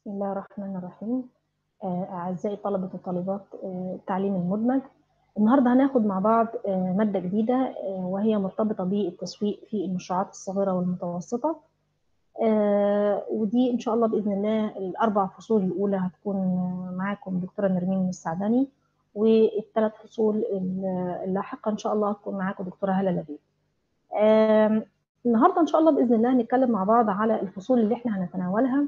بسم الله الرحمن الرحيم آه، أعزائي طلبة وطالبات آه، التعليم المدمج النهاردة هناخد مع بعض آه، مادة جديدة آه، وهي مرتبطة بالتسويق في المشروعات الصغيرة والمتوسطة آه، ودي إن شاء الله بإذن الله الأربع فصول الأولى هتكون آه، معاكم دكتورة نرمين السعداني والثلاث فصول ال- اللاحقة إن شاء الله هتكون معاكم دكتورة هلا لبيب آم، النهاردة إن شاء الله بإذن الله هنتكلم مع بعض على الفصول اللي إحنا هنتناولها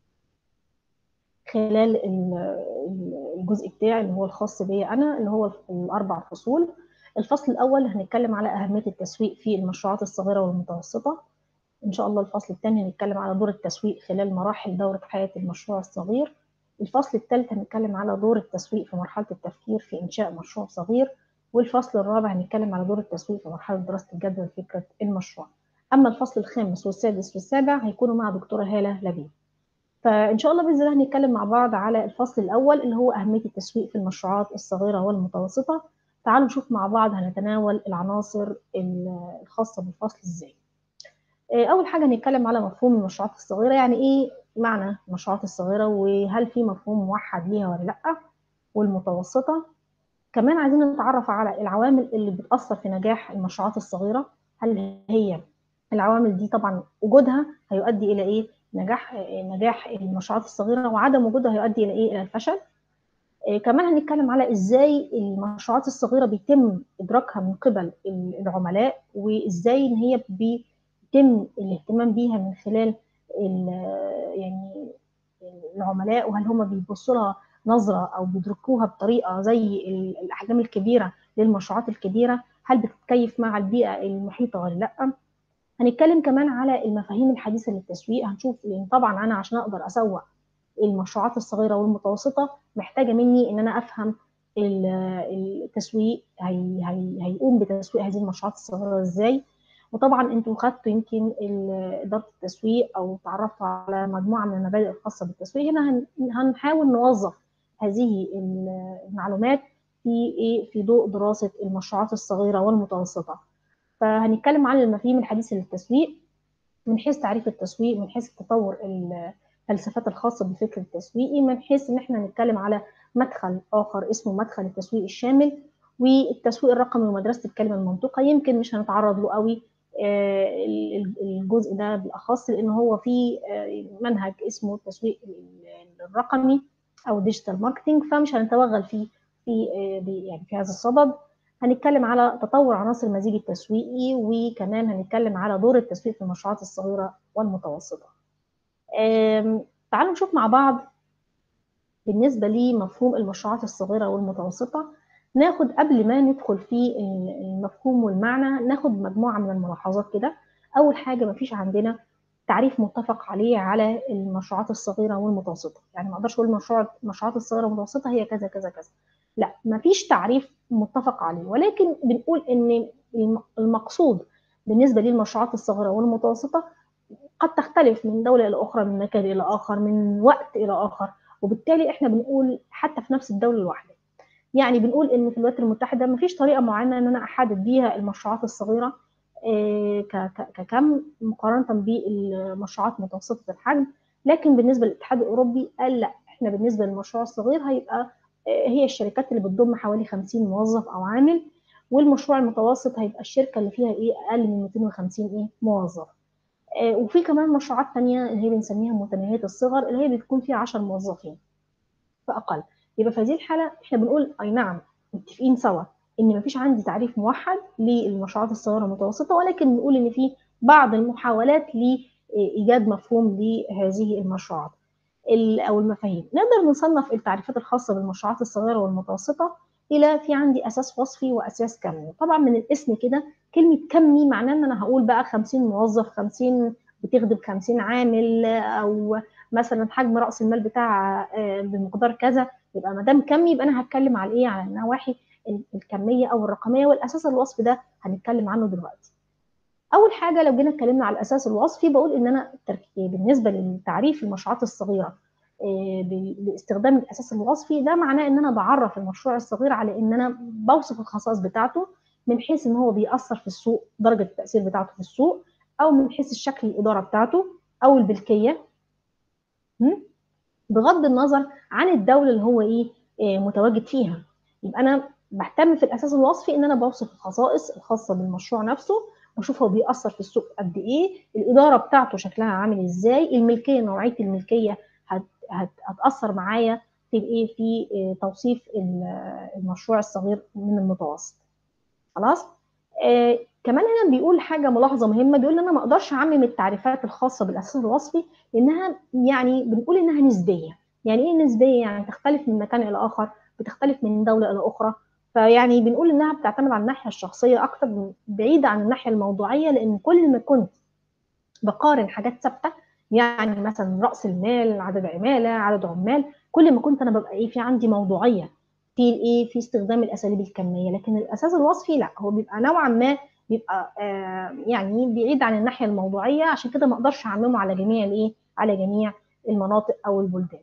خلال ال- ال- الجزء بتاعي اللي هو الخاص بيا انا اللي هو الاربع فصول الفصل الاول هنتكلم على اهميه التسويق في المشروعات الصغيره والمتوسطه ان شاء الله الفصل الثاني هنتكلم على دور التسويق خلال مراحل دوره حياه المشروع الصغير الفصل الثالث هنتكلم على دور التسويق في مرحله التفكير في انشاء مشروع صغير والفصل الرابع هنتكلم على دور التسويق في مرحله دراسه الجدوى لفكره المشروع اما الفصل الخامس والسادس والسابع هيكونوا مع دكتوره هاله لبيب فإن شاء الله بإذن الله هنتكلم مع بعض على الفصل الأول اللي هو أهمية التسويق في المشروعات الصغيرة والمتوسطة تعالوا نشوف مع بعض هنتناول العناصر الخاصة بالفصل إزاي أول حاجة هنتكلم على مفهوم المشروعات الصغيرة يعني إيه معنى المشروعات الصغيرة وهل في مفهوم موحد ليها ولا لأ والمتوسطة كمان عايزين نتعرف على العوامل اللي بتأثر في نجاح المشروعات الصغيرة هل هي العوامل دي طبعا وجودها هيؤدي إلى إيه نجاح نجاح المشروعات الصغيره وعدم وجودها هيؤدي الى ايه؟ الى الفشل. إيه كمان هنتكلم على ازاي المشروعات الصغيره بيتم ادراكها من قبل العملاء وازاي ان هي بيتم الاهتمام بيها من خلال يعني العملاء وهل هم بيبصوا لها نظره او بيدركوها بطريقه زي الاحجام الكبيره للمشروعات الكبيره هل بتتكيف مع البيئه المحيطه ولا لا؟ هنتكلم كمان على المفاهيم الحديثه للتسويق هنشوف لان طبعا انا عشان اقدر اسوق المشروعات الصغيره والمتوسطه محتاجه مني ان انا افهم التسويق هي هي هيقوم بتسويق هذه المشروعات الصغيره ازاي وطبعا انتوا خدتوا يمكن اداره التسويق او تعرفتوا على مجموعه من المبادئ الخاصه بالتسويق هنا هنحاول نوظف هذه المعلومات في ايه في ضوء دراسه المشروعات الصغيره والمتوسطه فهنتكلم عن المفاهيم الحديثة للتسويق من حيث تعريف التسويق من حيث تطور الفلسفات الخاصة بالفكر التسويقي من حيث ان احنا نتكلم على مدخل اخر اسمه مدخل التسويق الشامل والتسويق الرقمي ومدرسة الكلمة المنطوقة يمكن مش هنتعرض له قوي الجزء ده بالاخص لان هو في منهج اسمه التسويق الرقمي او ديجيتال ماركتنج فمش هنتوغل فيه في يعني في هذا الصدد هنتكلم على تطور عناصر المزيج التسويقي وكمان هنتكلم على دور التسويق في المشروعات الصغيرة والمتوسطة تعالوا نشوف مع بعض بالنسبة لمفهوم المشروعات الصغيرة والمتوسطة ناخد قبل ما ندخل في المفهوم والمعنى ناخد مجموعة من الملاحظات كده أول حاجة مفيش عندنا تعريف متفق عليه على المشروعات الصغيرة والمتوسطة يعني ما اقدرش اقول المشروع المشروعات الصغيرة والمتوسطة هي كذا كذا كذا لا مفيش تعريف متفق عليه ولكن بنقول ان المقصود بالنسبه للمشروعات الصغيره والمتوسطه قد تختلف من دوله الى اخرى من مكان الى اخر من وقت الى اخر وبالتالي احنا بنقول حتى في نفس الدوله الواحده يعني بنقول ان في الولايات المتحده مفيش طريقه معينه ان انا احدد بيها المشروعات الصغيره ككم مقارنه بالمشروعات متوسطه الحجم لكن بالنسبه للاتحاد الاوروبي قال لا احنا بالنسبه للمشروع الصغير هيبقى هي الشركات اللي بتضم حوالي 50 موظف او عامل والمشروع المتوسط هيبقى الشركه اللي فيها ايه اقل من 250 ايه موظف آه وفي كمان مشروعات تانية اللي هي بنسميها متناهيه الصغر اللي هي بتكون فيها 10 موظفين فاقل يبقى في هذه الحاله احنا بنقول اي نعم متفقين سوا ان مفيش عندي تعريف موحد للمشروعات الصغيره والمتوسطه ولكن بنقول ان في بعض المحاولات لايجاد مفهوم لهذه المشروعات او المفاهيم نقدر نصنف التعريفات الخاصه بالمشروعات الصغيره والمتوسطه الى في عندي اساس وصفي واساس كمي طبعا من الاسم كده كلمه كمي معناه ان انا هقول بقى 50 موظف 50 بتخدم 50 عامل او مثلا حجم راس المال بتاع بمقدار كذا يبقى ما دام كمي يبقى انا هتكلم على ايه على النواحي الكميه او الرقميه والاساس الوصفي ده هنتكلم عنه دلوقتي اول حاجه لو جينا اتكلمنا على الاساس الوصفي بقول ان انا بالنسبه للتعريف المشروعات الصغيره باستخدام الاساس الوصفي ده معناه ان انا بعرف المشروع الصغير على ان انا بوصف الخصائص بتاعته من حيث ان هو بيأثر في السوق درجه التاثير بتاعته في السوق او من حيث الشكل الاداره بتاعته او الملكيه بغض النظر عن الدوله اللي هو ايه متواجد فيها يبقى انا بهتم في الاساس الوصفي ان انا بوصف الخصائص الخاصه بالمشروع نفسه بشوف هو بيأثر في السوق قد ايه الاداره بتاعته شكلها عامل ازاي الملكيه نوعيه الملكيه هت هت هتاثر معايا في ايه في توصيف المشروع الصغير من المتوسط خلاص آه كمان هنا بيقول حاجه ملاحظه مهمه بيقول ان انا ما اقدرش اعمم التعريفات الخاصه بالاساس الوصفي لانها يعني بنقول انها نسبيه يعني ايه نسبيه يعني تختلف من مكان الى اخر بتختلف من دوله الى اخرى فيعني بنقول انها بتعتمد على الناحيه الشخصيه اكتر بعيده عن الناحيه الموضوعيه لان كل ما كنت بقارن حاجات ثابته يعني مثلا راس المال عدد عماله عدد عمال كل ما كنت انا ببقى ايه في عندي موضوعيه في الايه في استخدام الاساليب الكميه لكن الاساس الوصفي لا هو بيبقى نوعا ما بيبقى آه يعني بعيد عن الناحيه الموضوعيه عشان كده ما اقدرش اعممه على جميع الايه على جميع المناطق او البلدان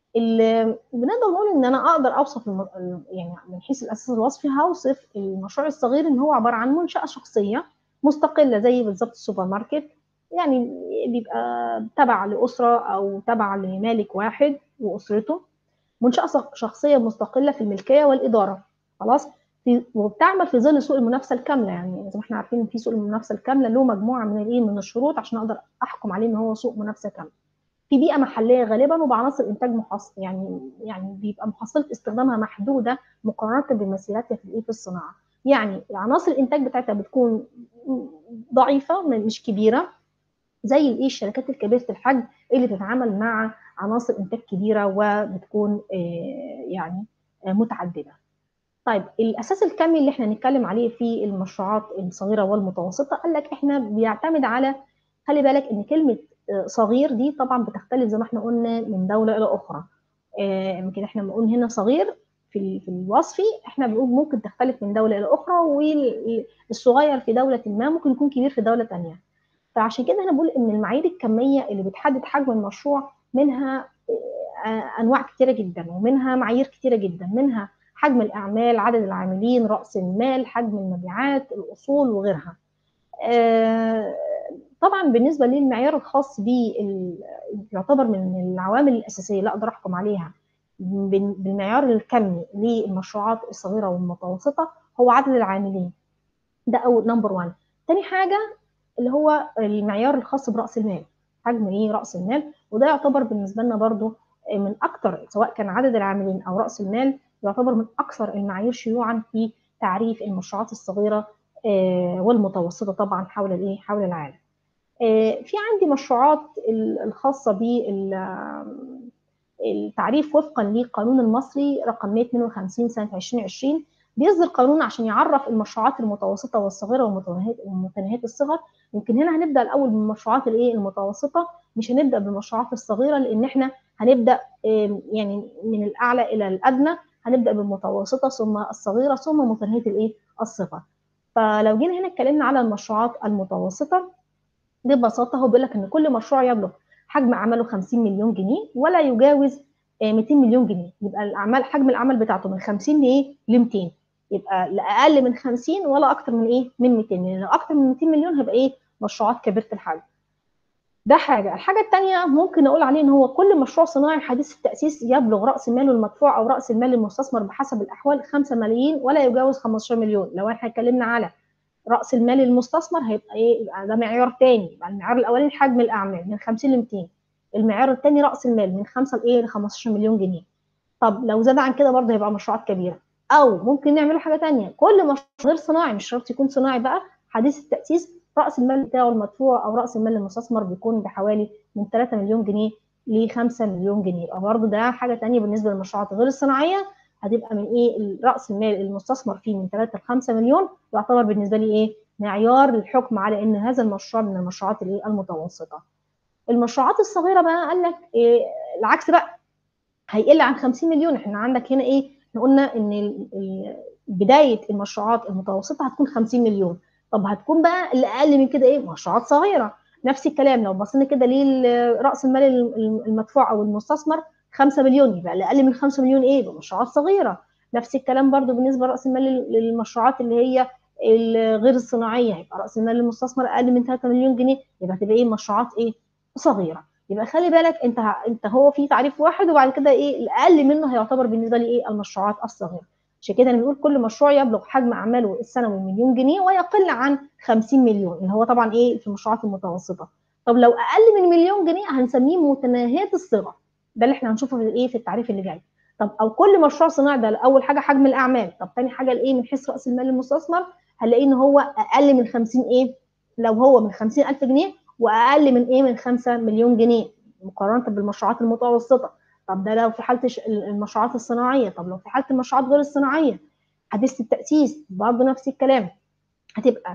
بنقدر نقول ان انا اقدر اوصف الم... يعني من حيث الاساس الوصفي هوصف المشروع الصغير ان هو عباره عن منشاه شخصيه مستقله زي بالظبط السوبر ماركت يعني بيبقى تبع لاسره او تبع لمالك واحد واسرته منشاه شخصيه مستقله في الملكيه والاداره خلاص في وبتعمل في ظل سوق المنافسه الكامله يعني زي ما احنا عارفين في سوق المنافسه الكامله له مجموعه من الايه من الشروط عشان اقدر احكم عليه ان هو سوق منافسه كامله في بيئه محليه غالبا وبعناصر انتاج محصل يعني يعني بيبقى محصله استخدامها محدوده مقارنه بمثيلاتها في الايه في الصناعه يعني عناصر الانتاج بتاعتها بتكون ضعيفه مش كبيره زي الايه الشركات الكبيره الحجم اللي بتتعامل مع عناصر انتاج كبيره وبتكون يعني متعدده طيب الاساس الكمي اللي احنا نتكلم عليه في المشروعات الصغيره والمتوسطه قال لك احنا بيعتمد على خلي بالك ان كلمه صغير دي طبعا بتختلف زي ما احنا قلنا من دوله الى اخرى يمكن احنا بنقول هنا صغير في في الوصفي احنا بنقول ممكن تختلف من دوله الى اخرى والصغير في دوله ما ممكن يكون كبير في دوله ثانيه فعشان كده انا بقول ان المعايير الكميه اللي بتحدد حجم المشروع منها انواع كتيره جدا ومنها معايير كتيره جدا منها حجم الاعمال عدد العاملين راس المال حجم المبيعات الاصول وغيرها طبعا بالنسبه للمعيار الخاص بي يعتبر من العوامل الاساسيه اللي اقدر احكم عليها بالمعيار الكمي للمشروعات الصغيره والمتوسطه هو عدد العاملين ده اول نمبر 1 تاني حاجه اللي هو المعيار الخاص براس المال حجم ايه راس المال وده يعتبر بالنسبه لنا برضو من اكتر سواء كان عدد العاملين او راس المال يعتبر من اكثر المعايير شيوعا في تعريف المشروعات الصغيره والمتوسطه طبعا حول الايه حول العالم في عندي مشروعات الخاصه بالتعريف وفقا للقانون المصري رقم 152 سنه 2020 بيصدر قانون عشان يعرف المشروعات المتوسطه والصغيره ومتناهيه الصغر يمكن هنا هنبدا الاول بالمشروعات الايه المتوسطه مش هنبدا بالمشروعات الصغيره لان احنا هنبدا يعني من الاعلى الى الادنى هنبدا بالمتوسطه ثم الصغيره ثم متناهيه الايه الصغر فلو جينا هنا اتكلمنا على المشروعات المتوسطه ببساطه هو بيقول لك ان كل مشروع يبلغ حجم اعماله 50 مليون جنيه ولا يجاوز 200 مليون جنيه يبقى الاعمال حجم العمل بتاعته من 50 لايه ل 200 يبقى لا اقل من 50 ولا اكتر من ايه من 200 لان لو اكتر من 200 مليون هيبقى ايه مشروعات كبيره الحجم ده حاجه الحاجه الثانيه ممكن اقول عليه ان هو كل مشروع صناعي حديث التاسيس يبلغ راس ماله المدفوع او راس المال المستثمر بحسب الاحوال 5 ملايين ولا يجاوز 15 مليون لو احنا اتكلمنا على راس المال المستثمر هيبقى ايه يبقى ده معيار ثاني يبقى المعيار الاولاني حجم الاعمال من 50 ل 200 المعيار الثاني راس المال من 5 لايه ل 15 مليون جنيه طب لو زاد عن كده برضه هيبقى مشروعات كبيره او ممكن نعمله حاجه ثانيه كل مشروع غير صناعي مش شرط يكون صناعي بقى حديث التاسيس راس المال بتاعه المدفوع او راس المال المستثمر بيكون بحوالي من 3 مليون جنيه ل 5 مليون جنيه يبقى برضه ده حاجه ثانيه بالنسبه للمشروعات غير الصناعيه هتبقى من ايه راس المال المستثمر فيه من 3 ل 5 مليون يعتبر بالنسبه لي ايه معيار للحكم على ان هذا المشروع من المشروعات الايه المتوسطه المشروعات الصغيره بقى قال لك إيه العكس بقى هيقل عن 50 مليون احنا عندك هنا ايه احنا قلنا ان بدايه المشروعات المتوسطه هتكون 50 مليون طب هتكون بقى اللي اقل من كده ايه مشروعات صغيره نفس الكلام لو بصينا كده لراس المال المدفوع او المستثمر 5 مليون يبقى اللي اقل من 5 مليون ايه يبقى مشروعات صغيره نفس الكلام برضو بالنسبه لراس المال للمشروعات اللي هي الغير الصناعيه يبقى راس المال المستثمر اقل من 3 مليون جنيه يبقى هتبقى ايه مشروعات ايه صغيره يبقى خلي بالك انت انت هو في تعريف واحد وبعد كده ايه الاقل منه هيعتبر بالنسبه لي ايه المشروعات الصغيره عشان كده بنقول كل مشروع يبلغ حجم اعماله السنوي مليون جنيه ويقل عن 50 مليون اللي هو طبعا ايه في المشروعات المتوسطه طب لو اقل من مليون جنيه هنسميه متناهيه الصغر ده اللي احنا هنشوفه في الايه في التعريف اللي جاي طب او كل مشروع صناعي ده اول حاجه حجم الاعمال طب ثاني حاجه الايه من حيث راس المال المستثمر هنلاقيه ان هو اقل من 50 ايه لو هو من 50000 جنيه واقل من ايه من 5 مليون جنيه مقارنه بالمشروعات المتوسطه طب ده لو في حاله المشروعات الصناعيه طب لو في حاله المشروعات غير الصناعيه حديثه التاسيس برضه نفس الكلام هتبقى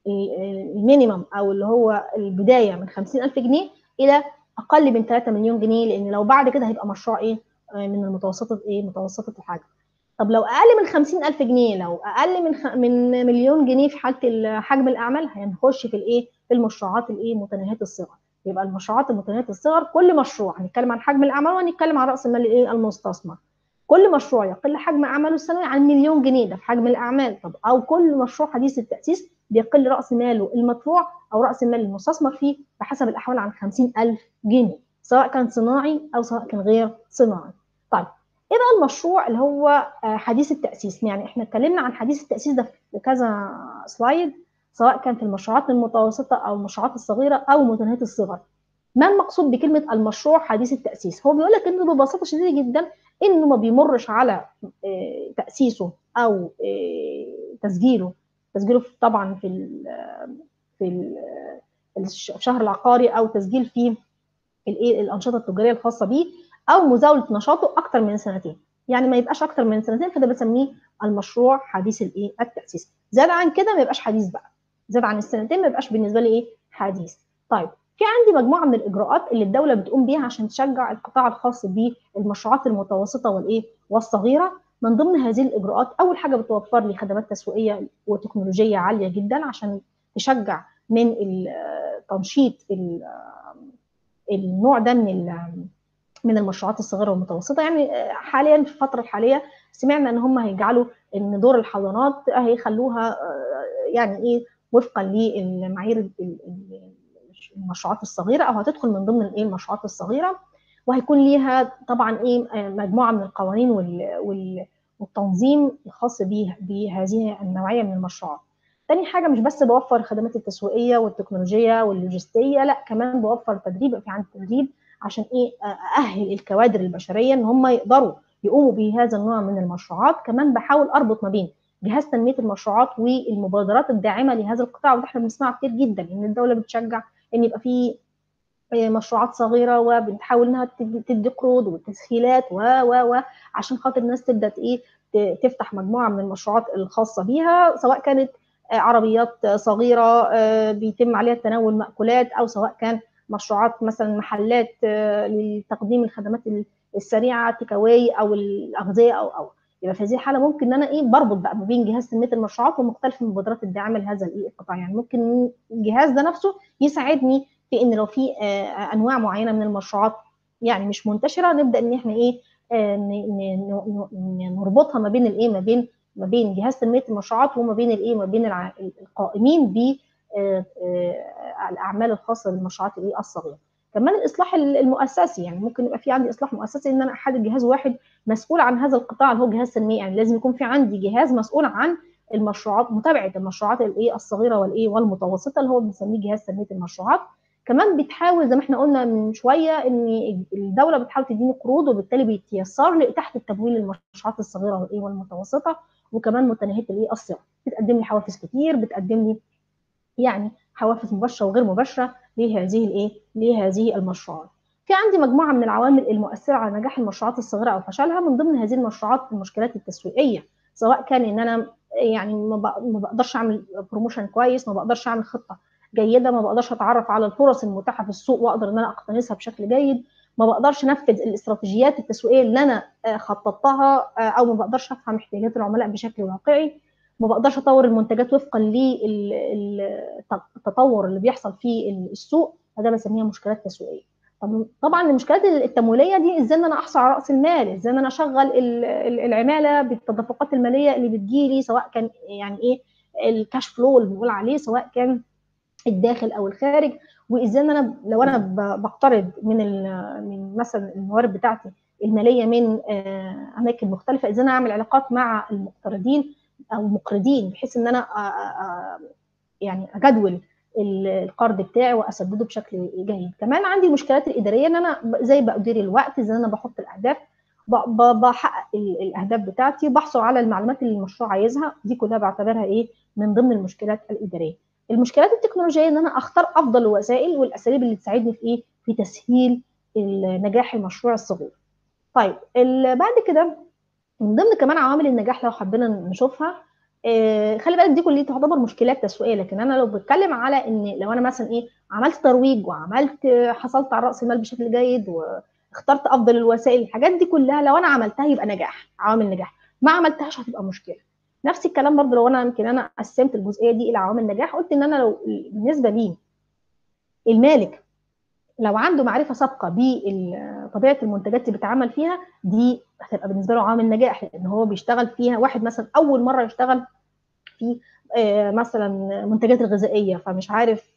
المينيمم او اللي هو البدايه من 50000 جنيه الى اقل من 3 مليون جنيه لان لو بعد كده هيبقى مشروع ايه من المتوسطه ايه متوسطه الحجم طب لو اقل من 50000 جنيه لو اقل من خ... من مليون جنيه في حاله حجم الاعمال هنخش في الايه في المشروعات الايه متناهيه الصغر يبقى المشروعات المتناهيه الصغر كل مشروع هنتكلم عن حجم الاعمال وهنتكلم عن راس المال الايه المستثمر كل مشروع يقل حجم اعماله السنوي عن مليون جنيه ده في حجم الاعمال طب او كل مشروع حديث التاسيس بيقل راس ماله المدفوع او راس المال المستثمر فيه بحسب الاحوال عن 50000 جنيه سواء كان صناعي او سواء كان غير صناعي طيب ايه بقى المشروع اللي هو حديث التاسيس يعني احنا اتكلمنا عن حديث التاسيس ده في كذا سلايد سواء كان في المشروعات المتوسطه او المشروعات الصغيره او متناهيه الصغر ما المقصود بكلمه المشروع حديث التاسيس هو بيقول لك انه ببساطه شديده جدا انه ما بيمرش على تاسيسه او تسجيله تسجيله طبعا في ال في الشهر العقاري او تسجيل في الايه الانشطه التجاريه الخاصه به او مزاوله نشاطه اكثر من سنتين يعني ما يبقاش اكثر من سنتين فده بسميه المشروع حديث الايه التاسيس زاد عن كده ما يبقاش حديث بقى زاد عن السنتين ما يبقاش بالنسبه لي ايه حديث طيب في عندي مجموعه من الاجراءات اللي الدوله بتقوم بيها عشان تشجع القطاع الخاص بالمشروعات المتوسطه والايه والصغيره من ضمن هذه الاجراءات اول حاجه بتوفر لي خدمات تسويقيه وتكنولوجيه عاليه جدا عشان تشجع من تنشيط النوع ده من من المشروعات الصغيره والمتوسطه يعني حاليا في الفتره الحاليه سمعنا ان هم هيجعلوا ان دور الحضانات هيخلوها يعني ايه وفقا للمعايير المشروعات الصغيره او هتدخل من ضمن الايه المشروعات الصغيره وهيكون ليها طبعا ايه مجموعه من القوانين والتنظيم الخاص بهذه النوعيه من المشروعات. تاني حاجه مش بس بوفر الخدمات التسويقيه والتكنولوجيه واللوجستيه لا كمان بوفر تدريب في عندي تدريب عشان ايه ااهل الكوادر البشريه ان هم يقدروا يقوموا بهذا النوع من المشروعات كمان بحاول اربط ما بين جهاز تنميه المشروعات والمبادرات الداعمه لهذا القطاع وده احنا بنسمعه كتير جدا ان الدوله بتشجع ان يبقى في مشروعات صغيره وبتحاول انها تدي قروض وتسهيلات و و و عشان خاطر الناس تبدا ايه تفتح مجموعه من المشروعات الخاصه بيها سواء كانت عربيات صغيره بيتم عليها تناول مأكولات او سواء كان مشروعات مثلا محلات لتقديم الخدمات السريعه تيكاواي او الاغذيه او او يبقى في هذه الحاله ممكن ان انا ايه بربط بقى ما بين جهاز تنميه المشروعات ومختلف المبادرات الداعمه لهذا الايه القطاع يعني ممكن الجهاز ده نفسه يساعدني في ان لو في انواع معينه من المشروعات يعني مش منتشره نبدا ان احنا ايه نربطها ما بين الايه ما بين ما بين جهاز تنميه المشروعات وما بين الايه ما بين القائمين ب الاعمال الخاصه بالمشروعات الايه الصغيره كمان الاصلاح المؤسسي يعني ممكن يبقى في عندي اصلاح مؤسسي ان انا احدد جهاز واحد مسؤول عن هذا القطاع اللي هو جهاز تنميه يعني لازم يكون في عندي جهاز مسؤول عن المشروعات متابعه المشروعات الايه الصغيره والايه والمتوسطه اللي هو بنسميه جهاز تنميه المشروعات كمان بتحاول زي ما احنا قلنا من شويه ان الدوله بتحاول تديني قروض وبالتالي بيتيسر لي اتاحه التمويل للمشروعات الصغيره والايه والمتوسطه وكمان متناهيه الايه الصغر بتقدم لي حوافز كتير بتقدم لي يعني حوافز مباشره وغير مباشره لهذه الايه لهذه المشروعات في عندي مجموعه من العوامل المؤثره على نجاح المشروعات الصغيره او فشلها من ضمن هذه المشروعات المشكلات التسويقيه سواء كان ان انا يعني ما بقدرش اعمل بروموشن كويس ما بقدرش اعمل خطه جيده ما بقدرش اتعرف على الفرص المتاحه في السوق واقدر ان انا اقتنصها بشكل جيد ما بقدرش انفذ الاستراتيجيات التسويقيه اللي انا خططتها او ما بقدرش افهم احتياجات العملاء بشكل واقعي ما بقدرش اطور المنتجات وفقا للتطور اللي بيحصل في السوق فده بسميها مشكلات تسويقيه طبعا المشكلات التمويليه دي ازاي ان انا احصل على راس المال ازاي ان انا اشغل العماله بالتدفقات الماليه اللي بتجيلي سواء كان يعني ايه الكاش فلو اللي بنقول عليه سواء كان الداخل او الخارج وازاي ان انا لو انا بقترض من من مثلا الموارد بتاعتي الماليه من اماكن مختلفه ازاي انا اعمل علاقات مع المقترضين او المقرضين بحيث ان انا يعني اجدول القرض بتاعي واسدده بشكل جيد كمان عندي المشكلات الاداريه ان انا ازاي بادير الوقت ازاي انا بحط الاهداف بحقق الاهداف بتاعتي بحصل على المعلومات اللي المشروع عايزها دي كلها بعتبرها ايه من ضمن المشكلات الاداريه المشكلات التكنولوجيه ان انا اختار افضل الوسائل والاساليب اللي تساعدني في ايه في تسهيل نجاح المشروع الصغير طيب بعد كده من ضمن كمان عوامل النجاح لو حبينا نشوفها آه خلي بالك دي كلها تعتبر مشكلات تسويقيه لكن انا لو بتكلم على ان لو انا مثلا ايه عملت ترويج وعملت حصلت على راس المال بشكل جيد واخترت افضل الوسائل الحاجات دي كلها لو انا عملتها يبقى نجاح عوامل نجاح ما عملتهاش هتبقى مشكله نفس الكلام برضه لو انا يمكن انا قسمت الجزئيه دي الى عوامل نجاح قلت ان انا لو بالنسبه لي المالك لو عنده معرفه سابقه بطبيعه المنتجات اللي بيتعامل فيها دي هتبقى بالنسبه له عامل نجاح لان هو بيشتغل فيها واحد مثلا اول مره يشتغل في مثلا منتجات الغذائيه فمش عارف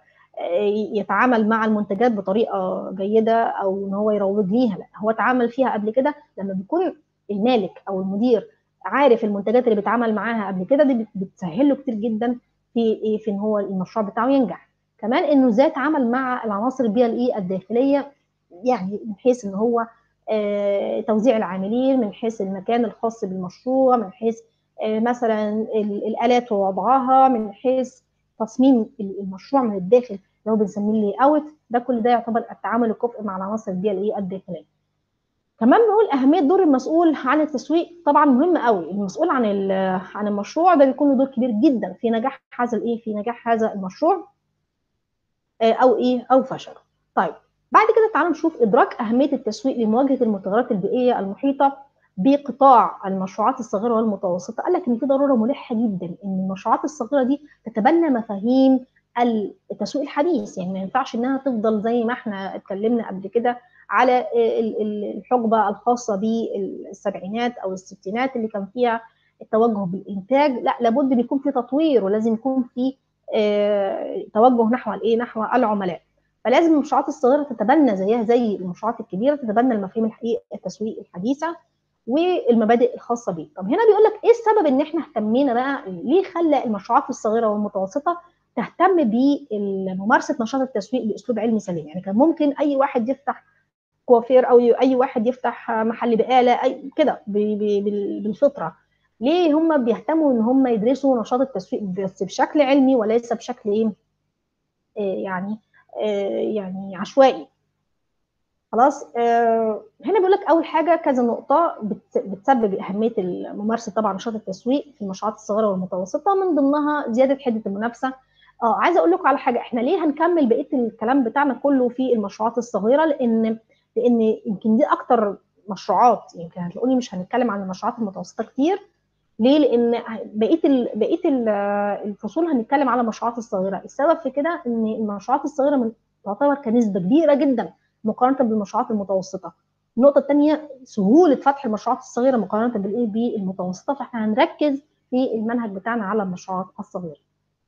يتعامل مع المنتجات بطريقه جيده او ان هو يروج ليها لا هو اتعامل فيها قبل كده لما بيكون المالك او المدير عارف المنتجات اللي بيتعامل معاها قبل كده دي بتسهل له كتير جدا في ايه في ان هو المشروع بتاعه ينجح كمان انه ازاي يتعامل مع العناصر البيئه الايه الداخليه يعني من حيث ان هو آه توزيع العاملين من حيث المكان الخاص بالمشروع من حيث آه مثلا الالات ووضعها من حيث تصميم المشروع من الداخل اللي هو بنسميه اللي اوت ده كل ده يعتبر التعامل الكفء مع العناصر البيئه الايه الداخليه كمان بنقول اهميه دور المسؤول عن التسويق طبعا مهم قوي المسؤول عن عن المشروع ده بيكون له دور كبير جدا في نجاح هذا الايه في نجاح هذا المشروع او ايه او فشل طيب بعد كده تعالوا نشوف ادراك اهميه التسويق لمواجهه المتغيرات البيئيه المحيطه بقطاع المشروعات الصغيره والمتوسطه قال لك ان في ضروره ملحه جدا ان المشروعات الصغيره دي تتبنى مفاهيم التسويق الحديث يعني ما ينفعش انها تفضل زي ما احنا اتكلمنا قبل كده على الحقبه الخاصه بالسبعينات او الستينات اللي كان فيها التوجه بالانتاج لا لابد ان يكون في تطوير ولازم يكون في توجه نحو الايه نحو العملاء فلازم المشروعات الصغيره تتبنى زيها زي المشروعات الكبيره تتبنى المفاهيم الحقيقيه التسويق الحديثه والمبادئ الخاصه بيه طب هنا بيقول لك ايه السبب ان احنا اهتمينا بقى ليه خلى المشروعات الصغيره والمتوسطه تهتم بممارسه نشاط التسويق باسلوب علمي سليم يعني كان ممكن اي واحد يفتح كوافير او اي واحد يفتح محل بقاله اي كده بالفطره ليه هم بيهتموا ان هم يدرسوا نشاط التسويق بس بشكل علمي وليس بشكل ايه يعني آه يعني عشوائي خلاص آه هنا بيقول لك اول حاجه كذا نقطه بتسبب اهميه ممارسه طبعا نشاط التسويق في المشروعات الصغيره والمتوسطه من ضمنها زياده حده المنافسه اه عايزه اقول لكم على حاجه احنا ليه هنكمل بقيه الكلام بتاعنا كله في المشروعات الصغيره لان لان يمكن دي اكتر مشروعات يمكن هتلاقوني مش هنتكلم عن المشروعات المتوسطه كتير ليه؟ لان بقيه ال بقيه ال الفصول هنتكلم على المشروعات الصغيره، السبب في كده ان المشروعات الصغيره من تعتبر كنسبه كبيره جدا مقارنه بالمشروعات المتوسطه. النقطه الثانيه سهوله فتح المشروعات الصغيره مقارنه بالايه بالمتوسطه فاحنا هنركز في المنهج بتاعنا على المشروعات الصغيره.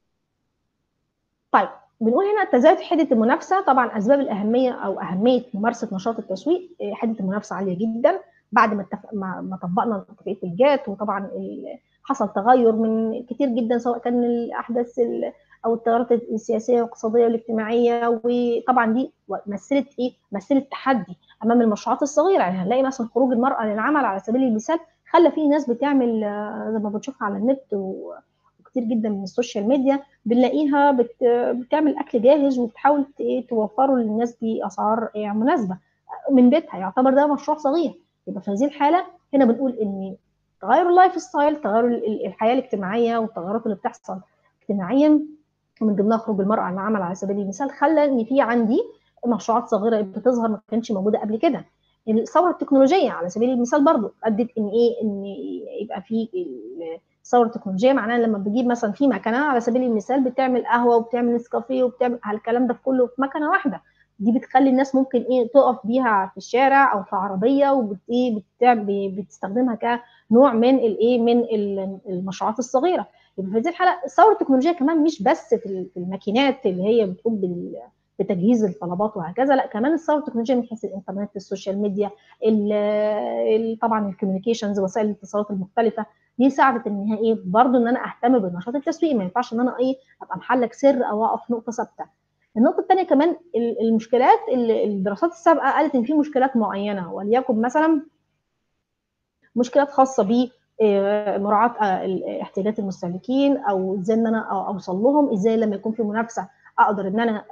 طيب بنقول هنا تزايد حده المنافسه طبعا اسباب الاهميه او اهميه ممارسه نشاط التسويق حده المنافسه عاليه جدا بعد ما اتفق ما, ما طبقنا اتفاقيه الجات وطبعا حصل تغير من كتير جدا سواء كان الاحداث او التغيرات السياسيه والاقتصاديه والاجتماعيه وطبعا دي مثلت ايه؟ مثلت تحدي امام المشروعات الصغيره يعني هنلاقي مثلا خروج المراه للعمل على سبيل المثال خلى في ناس بتعمل زي ما بنشوفها على النت وكتير جدا من السوشيال ميديا بنلاقيها بت... بتعمل اكل جاهز وبتحاول توفره للناس باسعار مناسبه من بيتها يعتبر ده مشروع صغير يبقى في هذه الحاله هنا بنقول ان تغير اللايف ستايل تغير الحياه الاجتماعيه والتغيرات اللي بتحصل اجتماعيا من ضمنها خروج المراه للعمل على سبيل المثال خلى ان في عندي مشروعات صغيره بتظهر ما كانتش موجوده قبل كده الثوره التكنولوجيه على سبيل المثال برضو ادت ان ايه ان يبقى في الثوره التكنولوجيه معناها لما بجيب مثلا في مكنه على سبيل المثال بتعمل قهوه وبتعمل نسكافيه وبتعمل الكلام ده كله في مكنه واحده دي بتخلي الناس ممكن ايه تقف بيها في الشارع او في عربيه وبت ايه بتستخدمها كنوع من الايه من المشروعات الصغيره يبقى في هذه الحاله الثوره التكنولوجيه كمان مش بس في الماكينات اللي هي بتقوم تجهيز الطلبات وهكذا لا كمان الثوره التكنولوجيه من حيث الانترنت السوشيال ميديا طبعا الكوميونيكيشنز وسائل الاتصالات المختلفه دي ساعدت ان هي ايه برضه ان انا اهتم بالنشاط التسويقي ما ينفعش ان انا ايه ابقى محلك سر او اقف نقطه ثابته النقطه الثانيه كمان المشكلات الدراسات السابقه قالت ان في مشكلات معينه وليكن مثلا مشكلات خاصه ب مراعاه احتياجات المستهلكين او ازاي ان انا اوصل لهم ازاي لما يكون في منافسه اقدر ان انا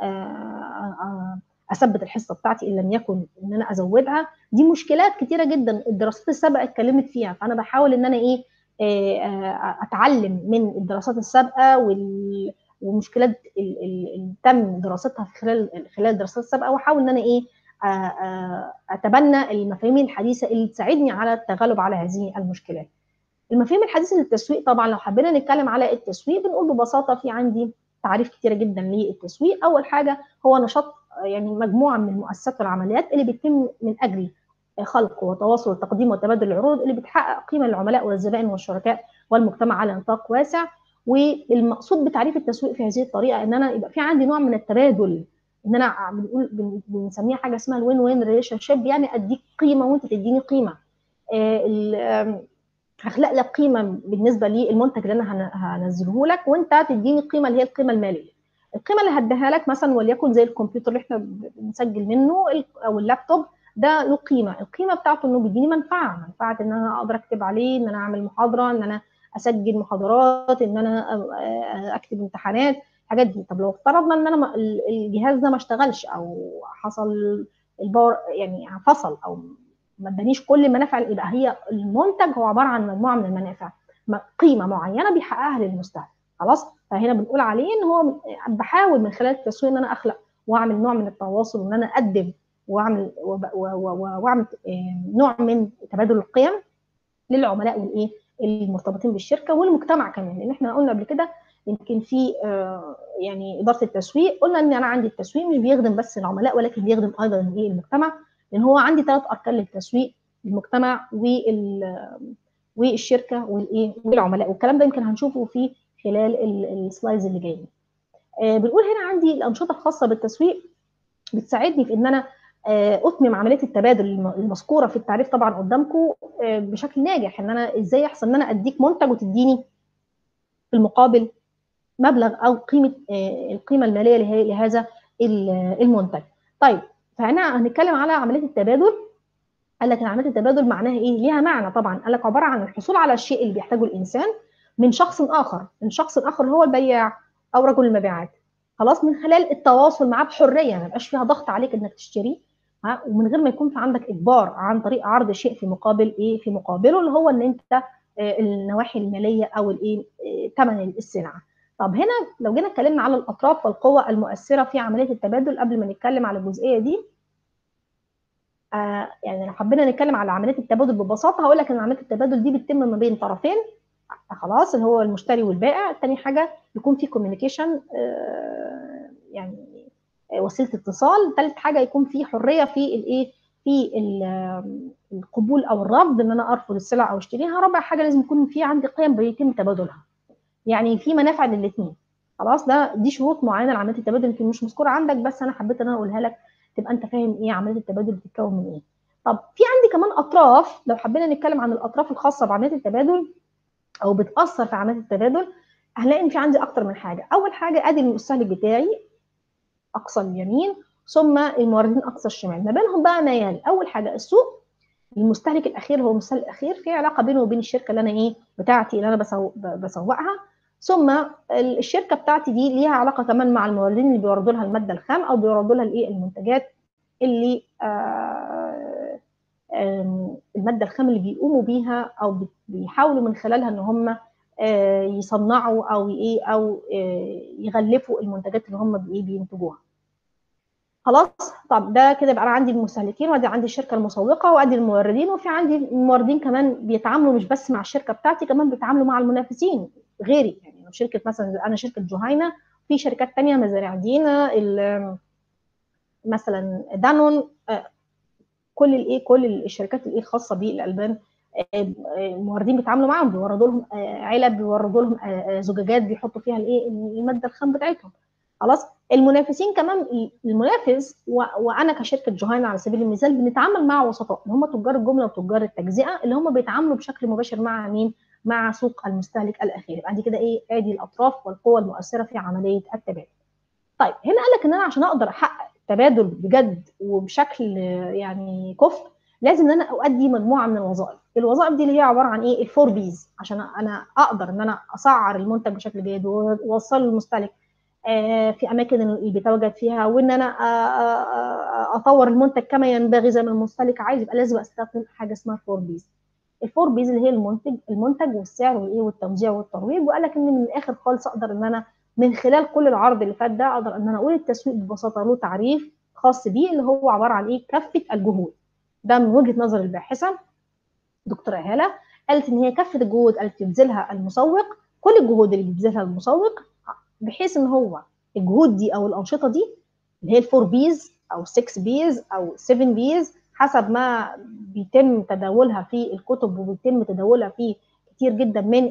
اثبت الحصه بتاعتي ان لم يكن ان انا ازودها دي مشكلات كتيره جدا الدراسات السابقه اتكلمت فيها فانا بحاول ان انا ايه اتعلم من الدراسات السابقه وال ومشكلات اللي تم دراستها في خلال خلال الدراسات السابقه واحاول ان انا ايه اتبنى المفاهيم الحديثه اللي تساعدني على التغلب على هذه المشكلات. المفاهيم الحديثه للتسويق طبعا لو حبينا نتكلم على التسويق بنقول ببساطه في عندي تعريف كتيره جدا للتسويق، اول حاجه هو نشاط يعني مجموعه من المؤسسات والعمليات اللي بتتم من اجل خلق وتواصل وتقديم وتبادل العروض اللي بتحقق قيمه للعملاء والزبائن والشركاء والمجتمع على نطاق واسع والمقصود بتعريف التسويق في هذه الطريقه ان انا يبقى في عندي نوع من التبادل ان انا بنقول بنسميها حاجه اسمها الوين وين ريليشن شيب يعني اديك قيمه وانت تديني قيمه هخلق لك قيمه بالنسبه للمنتج اللي انا هنزله لك وانت تديني القيمه اللي هي القيمه الماليه القيمه اللي هديها لك مثلا وليكن زي الكمبيوتر اللي احنا بنسجل منه او اللابتوب ده له قيمه القيمه بتاعته انه بيديني منفعه منفعه ان انا اقدر اكتب عليه ان انا اعمل محاضره ان انا اسجل محاضرات ان انا اكتب امتحانات الحاجات دي طب لو افترضنا ان انا الجهاز ده ما اشتغلش او حصل الباور يعني فصل او ما ادانيش كل المنافع يبقى هي المنتج هو عباره عن مجموعه من المنافع قيمه معينه بيحققها للمستهلك خلاص فهنا بنقول عليه ان هو بحاول من خلال التسويق ان انا اخلق واعمل نوع من التواصل وان انا اقدم واعمل واعمل نوع من تبادل القيم للعملاء والايه المرتبطين بالشركه والمجتمع كمان لان احنا قلنا قبل كده يمكن في يعني اداره التسويق قلنا ان انا عندي التسويق مش بيخدم بس العملاء ولكن بيخدم ايضا ايه المجتمع لان هو عندي ثلاث اركان للتسويق المجتمع وال والشركه والايه والعملاء والكلام ده يمكن هنشوفه في خلال السلايدز اللي جايين بنقول هنا عندي الانشطه الخاصه بالتسويق بتساعدني في ان انا اتمم عمليه التبادل المذكوره في التعريف طبعا قدامكم بشكل ناجح ان انا ازاي يحصل ان انا اديك منتج وتديني في المقابل مبلغ او قيمه القيمه الماليه لهذا المنتج. طيب فهنا هنتكلم على عمليه التبادل قال لك عمليه التبادل معناها ايه؟ ليها معنى طبعا قال لك عباره عن الحصول على الشيء اللي بيحتاجه الانسان من شخص اخر، من شخص اخر هو البياع او رجل المبيعات. خلاص من خلال التواصل معاه بحريه ما يبقاش فيها ضغط عليك انك تشتريه ها ومن غير ما يكون في عندك اجبار عن طريق عرض شيء في مقابل ايه؟ في مقابله اللي هو ان انت النواحي الماليه او الايه؟ ثمن السلعه. طب هنا لو جينا اتكلمنا على الاطراف والقوى المؤثره في عمليه التبادل قبل ما نتكلم على الجزئيه دي آه يعني لو حبينا نتكلم على عمليه التبادل ببساطه هقول لك ان عمليه التبادل دي بتتم ما بين طرفين خلاص اللي هو المشتري والبائع تاني حاجه يكون في كوميونيكيشن آه يعني وسيله اتصال ثالث حاجه يكون في حريه في الايه في القبول او الرفض ان انا ارفض السلعه او اشتريها رابع حاجه لازم يكون في عندي قيم بيتم تبادلها يعني في منافع للاثنين خلاص ده دي شروط معينه لعمليه التبادل يمكن مش مذكوره عندك بس انا حبيت ان انا اقولها لك تبقى انت فاهم ايه عمليه التبادل بتتكون من ايه طب في عندي كمان اطراف لو حبينا نتكلم عن الاطراف الخاصه بعمليه التبادل او بتاثر في عمليه التبادل هنلاقي ان في عندي اكتر من حاجه اول حاجه ادي المستهلك بتاعي اقصى اليمين ثم الموردين اقصى الشمال ما بينهم بقى ما يلي اول حاجه السوق المستهلك الاخير هو المستهلك الاخير في علاقه بينه وبين الشركه اللي انا ايه بتاعتي اللي انا بسو... بسوقها ثم الشركه بتاعتي دي ليها علاقه كمان مع الموردين اللي بيوردوا لها الماده الخام او بيوردوا لها الايه المنتجات اللي آه الماده الخام اللي بيقوموا بيها او بيحاولوا من خلالها ان هم آه يصنعوا او ايه او آه يغلفوا المنتجات اللي هم بينتجوها خلاص طب ده كده يبقى انا عندي المستهلكين وادي عندي الشركه المسوقه وادي الموردين وفي عندي الموردين كمان بيتعاملوا مش بس مع الشركه بتاعتي كمان بيتعاملوا مع المنافسين غيري يعني لو شركه مثلا انا شركه جهينه في شركات تانية مزارع دينا مثلا دانون كل الايه كل الشركات الايه الخاصه بالالبان الموردين بيتعاملوا معاهم بيوردوا لهم علب بيوردوا لهم زجاجات بيحطوا فيها الايه الماده الخام بتاعتهم خلاص المنافسين كمان المنافس و... وانا كشركه جهينه على سبيل المثال بنتعامل مع وسطاء هم تجار الجمله وتجار التجزئه اللي هم بيتعاملوا بشكل مباشر مع مين؟ مع سوق المستهلك الاخير يبقى دي كده ايه ادي الاطراف والقوى المؤثره في عمليه التبادل. طيب هنا قال لك ان انا عشان اقدر احقق تبادل بجد وبشكل يعني كفء لازم ان انا اؤدي مجموعه من الوظائف الوظائف دي اللي هي عباره عن ايه الفور بيز عشان انا اقدر ان انا اسعر المنتج بشكل جيد واوصله للمستهلك في اماكن اللي بيتواجد فيها وان انا اطور المنتج كما ينبغي زي ما المستهلك عايز يبقى لازم استخدم حاجه اسمها فور بيز الفور بيز اللي هي المنتج المنتج والسعر والايه والتوزيع والترويج وقال لك ان من الاخر خالص اقدر ان انا من خلال كل العرض اللي فات ده اقدر ان انا اقول التسويق ببساطه له تعريف خاص بيه اللي هو عباره عن ايه كافه الجهود ده من وجهه نظر الباحثه دكتوره هاله قالت ان هي كافه الجهود اللي بيبذلها المسوق كل الجهود اللي بيبذلها المسوق بحيث ان هو الجهود دي او الانشطه دي اللي هي الفور بيز او 6 بيز او 7 بيز حسب ما بيتم تداولها في الكتب وبيتم تداولها في كتير جدا من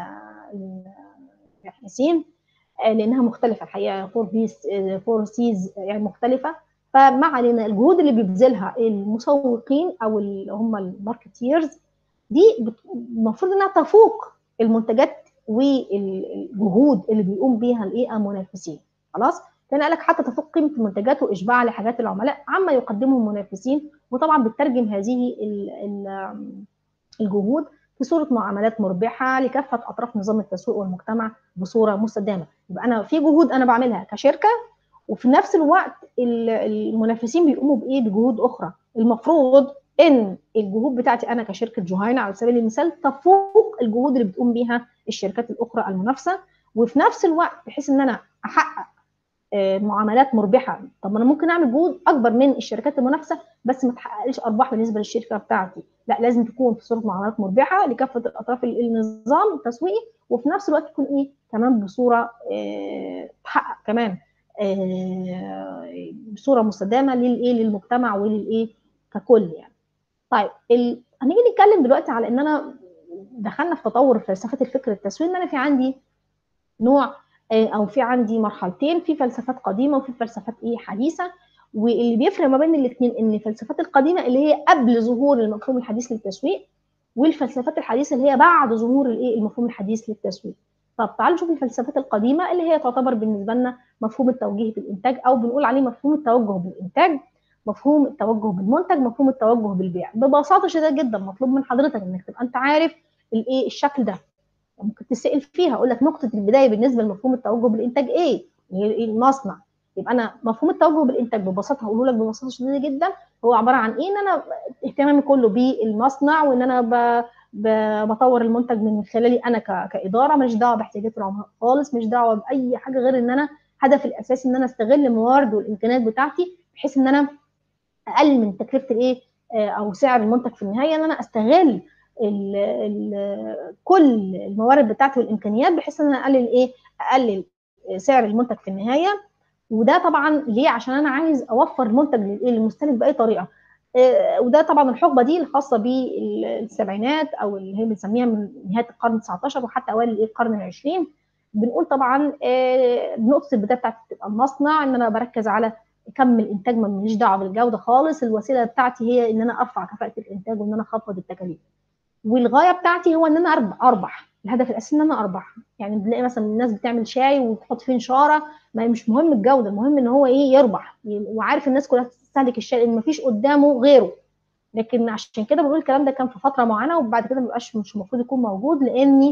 الباحثين لانها مختلفه الحقيقه فور بيز فور سيز يعني مختلفه فما علينا الجهود اللي بيبذلها المسوقين او اللي هم الماركتيرز دي المفروض انها تفوق المنتجات والجهود اللي بيقوم بيها الايه المنافسين خلاص كان قال لك حتى تفوق قيمه المنتجات واشباع لحاجات العملاء عما يقدمه المنافسين وطبعا بتترجم هذه ال ال الجهود في صوره معاملات مربحه لكافه اطراف نظام التسويق والمجتمع بصوره مستدامه يبقى انا في جهود انا بعملها كشركه وفي نفس الوقت المنافسين بيقوموا بايه بجهود اخرى المفروض ان الجهود بتاعتي انا كشركه جهينه على سبيل المثال تفوق الجهود اللي بتقوم بيها الشركات الاخرى المنافسه وفي نفس الوقت بحيث ان انا احقق معاملات مربحه طب انا ممكن اعمل جهود اكبر من الشركات المنافسه بس ما تحققليش ارباح بالنسبه للشركه بتاعتي لا لازم تكون في صوره معاملات مربحه لكافه الاطراف النظام التسويقي وفي نفس الوقت تكون ايه كمان بصوره اه تحقق كمان اه بصوره مستدامه للايه للمجتمع وللايه ككل يعني طيب ال... هنيجي نتكلم دلوقتي على ان انا دخلنا في تطور فلسفه الفكر التسويقي ان انا في عندي نوع او في عندي مرحلتين في فلسفات قديمه وفي فلسفات ايه حديثه واللي بيفرق ما بين الاثنين ان الفلسفات القديمه اللي هي قبل ظهور المفهوم الحديث للتسويق والفلسفات الحديثه اللي هي بعد ظهور الايه المفهوم الحديث للتسويق طب تعالوا نشوف الفلسفات القديمه اللي هي تعتبر بالنسبه لنا مفهوم التوجيه بالانتاج او بنقول عليه مفهوم التوجه بالانتاج مفهوم التوجه بالمنتج مفهوم التوجه بالبيع ببساطه شديده جدا مطلوب من حضرتك انك تبقى انت عارف الايه الشكل ده ممكن تسال فيها اقول لك نقطه البدايه بالنسبه لمفهوم التوجه بالانتاج ايه هي المصنع يبقى انا مفهوم التوجه بالانتاج ببساطه هقول لك ببساطه شديده جدا هو عباره عن ايه ان انا اهتمامي كله بالمصنع وان انا ب... ب... بطور المنتج من خلالي انا ك... كاداره ماليش دعوه باحتياجات العملاء خالص مش دعوه باي حاجه غير ان انا هدفي الاساسي ان انا استغل الموارد والامكانيات بتاعتي بحيث ان انا اقلل من تكلفه الايه او سعر المنتج في النهايه ان انا استغل ال ال كل الموارد بتاعتي والامكانيات بحيث ان انا اقلل ايه اقلل سعر المنتج في النهايه وده طبعا ليه عشان انا عايز اوفر المنتج للمستهلك باي طريقه وده طبعا الحقبه دي الخاصه بالسبعينات او اللي هي بنسميها من نهايه القرن 19 وحتى اوائل القرن العشرين بنقول طبعا بنقطه البدايه بتاعتي تبقى المصنع ان انا بركز على كم الانتاج ما ماليش دعوه بالجوده خالص الوسيله بتاعتي هي ان انا ارفع كفاءه الانتاج وان انا اخفض التكاليف والغايه بتاعتي هو ان انا اربح الهدف الاساسي ان انا اربح يعني بنلاقي مثلا الناس بتعمل شاي وتحط فيه نشاره ما مش مهم الجوده المهم ان هو ايه يربح وعارف الناس كلها تستهلك الشاي لان مفيش قدامه غيره لكن عشان كده بنقول الكلام ده كان في فتره معينه وبعد كده مبقاش مش المفروض يكون موجود لان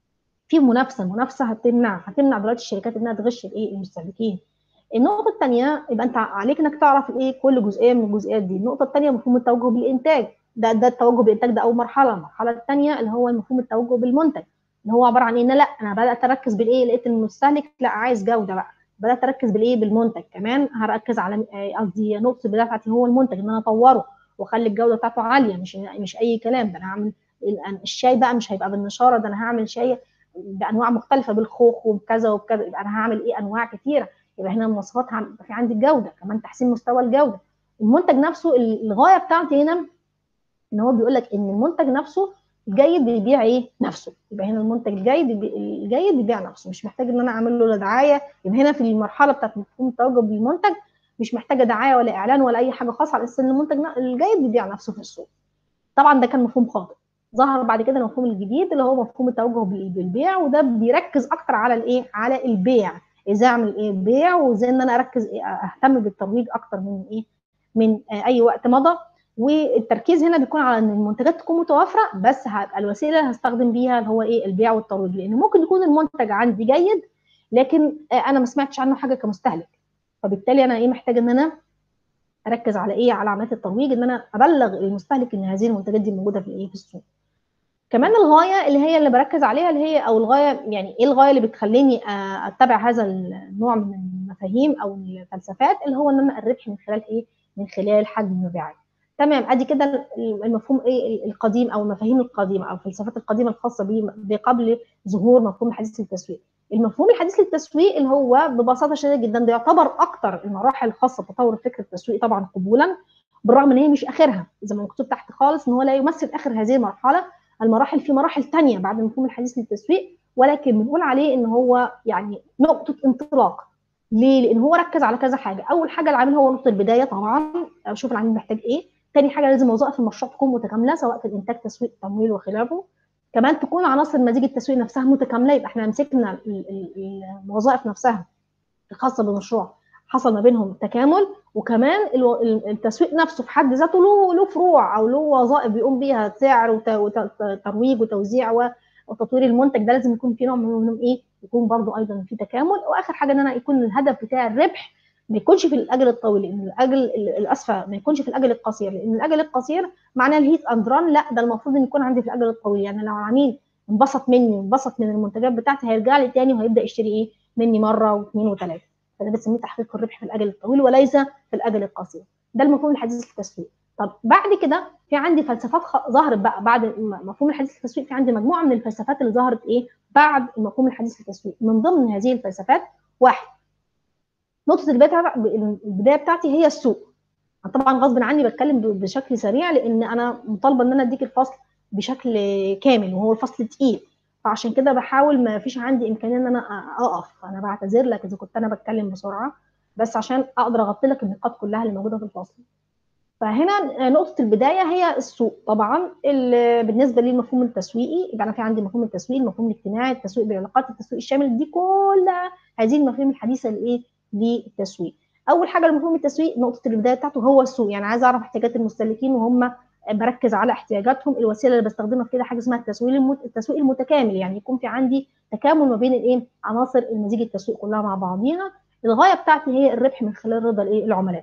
في منافسه المنافسه هتمنع هتمنع دلوقتي الشركات انها تغش الايه المستهلكين النقطة الثانية يبقى أنت عليك إنك تعرف الإيه كل جزئية من الجزئيات دي، النقطة الثانية مفهوم التوجه بالإنتاج، ده ده التوجه بالإنتاج ده أول مرحلة، المرحلة الثانية اللي هو مفهوم التوجه بالمنتج، اللي هو عبارة عن إيه؟ لا أنا بدأت أركز بالإيه؟ لقيت المستهلك لا عايز جودة بقى، بدأت أركز بالإيه؟ بالمنتج، كمان هركز على قصدي نقطة البداية بتاعتي هو المنتج إن أنا أطوره وأخلي الجودة بتاعته عالية مش مش أي كلام ده أنا هعمل الشاي بقى مش هيبقى بالنشارة ده أنا هعمل شاي بأنواع مختلفة بالخوخ وبكذا وبكذا يبقى أنا هعمل إيه؟ أنواع كتيرة يبقى هنا المواصفات في عندي الجوده كمان تحسين مستوى المنتج نفسه الغايه بتاعتي هنا ان هو بيقول لك ان المنتج نفسه الجيد بيبيع ايه نفسه يبقى هنا المنتج الجيد الجيد بيبيع نفسه مش محتاج ان انا اعمل له لا دعايه يبقى هنا في المرحله بتاعت مفهوم التوجه بالمنتج مش محتاجه دعايه ولا اعلان ولا اي حاجه خاصه على اساس ان المنتج الجيد بيبيع نفسه في السوق طبعا ده كان مفهوم خاطئ ظهر بعد كده المفهوم الجديد اللي هو مفهوم التوجه بالبيع وده بيركز اكتر على الايه على البيع ازاي اعمل ايه بيع وازاي ان انا اركز إيه اهتم بالترويج اكتر من ايه من اي وقت مضى والتركيز هنا بيكون على ان المنتجات تكون متوافره بس هبقى الوسيله اللي هستخدم بيها اللي هو ايه البيع والترويج لان ممكن يكون المنتج عندي جيد لكن انا ما سمعتش عنه حاجه كمستهلك فبالتالي انا ايه محتاج ان انا اركز على ايه على عمليه الترويج ان انا ابلغ المستهلك ان هذه المنتجات دي موجوده في ايه في السوق كمان الغايه اللي هي اللي بركز عليها اللي هي او الغايه يعني ايه الغايه اللي بتخليني اتبع هذا النوع من المفاهيم او الفلسفات اللي هو ان انا الربح من خلال ايه من خلال حجم المبيعات تمام ادي كده المفهوم ايه القديم او المفاهيم القديمه او الفلسفات القديمه الخاصه به قبل ظهور مفهوم الحديث للتسويق المفهوم الحديث للتسويق اللي هو ببساطه شديده جدا ده يعتبر اكتر المراحل الخاصه بتطور فكره التسويق طبعا قبولا بالرغم ان هي مش اخرها زي ما مكتوب تحت خالص ان هو لا يمثل اخر هذه المرحله المراحل في مراحل ثانيه بعد المفهوم الحديث للتسويق ولكن بنقول عليه ان هو يعني نقطه انطلاق ليه؟ لان هو ركز على كذا حاجه، اول حاجه العميل هو نقطه البدايه طبعا اشوف العميل محتاج ايه، تاني حاجه لازم وظائف المشروع تكون متكامله سواء في الانتاج تسويق تمويل وخلافه، كمان تكون عناصر مزيج التسويق نفسها متكامله يبقى احنا مسكنا الوظائف نفسها الخاصه بالمشروع حصل ما بينهم تكامل وكمان التسويق نفسه في حد ذاته له له فروع او له وظائف بيقوم بيها سعر وترويج وتوزيع وتطوير المنتج ده لازم يكون في نوع منهم ايه يكون برضو ايضا في تكامل واخر حاجه ان انا يكون الهدف بتاع الربح ما يكونش في الاجل الطويل لان الاجل الاسفه ما يكونش في الاجل القصير لان الاجل القصير معناه الهيت اند ران لا ده المفروض ان يكون عندي في الاجل الطويل يعني لو عميل انبسط مني وانبسط من المنتجات بتاعتي هيرجع لي تاني وهيبدا يشتري ايه مني مره واثنين وثلاثه فده بنسميه تحقيق الربح في الاجل الطويل وليس في الاجل القصير ده المفهوم الحديث للتسويق طب بعد كده في عندي فلسفات خ... ظهرت بقى بعد مفهوم الحديث للتسويق في عندي مجموعه من الفلسفات اللي ظهرت ايه بعد المفهوم الحديث للتسويق من ضمن هذه الفلسفات واحد نقطه البدايه البدايه بتاعتي هي السوق طبعا غصب عني بتكلم بشكل سريع لان انا مطالبه ان انا اديك الفصل بشكل كامل وهو الفصل تقيل فعشان كده بحاول ما فيش عندي امكانيه ان انا اقف انا بعتذر لك اذا كنت انا بتكلم بسرعه بس عشان اقدر اغطي لك النقاط كلها اللي موجوده في الفصل فهنا نقطه البدايه هي السوق طبعا بالنسبه للمفهوم التسويقي يبقى انا في عندي مفهوم التسويق المفهوم الاجتماعي التسويق بالعلاقات التسويق الشامل دي كلها هذه المفاهيم الحديثه لايه للتسويق اول حاجه المفهوم التسويق نقطه البدايه بتاعته هو السوق يعني عايز اعرف احتياجات المستهلكين وهم بركز على احتياجاتهم الوسيله اللي بستخدمها في كده حاجه اسمها التسويق المت... التسويق المتكامل يعني يكون في عندي تكامل ما بين الايه عناصر المزيج التسويق كلها مع بعضيها الغايه بتاعتي هي الربح من خلال رضا الايه العملاء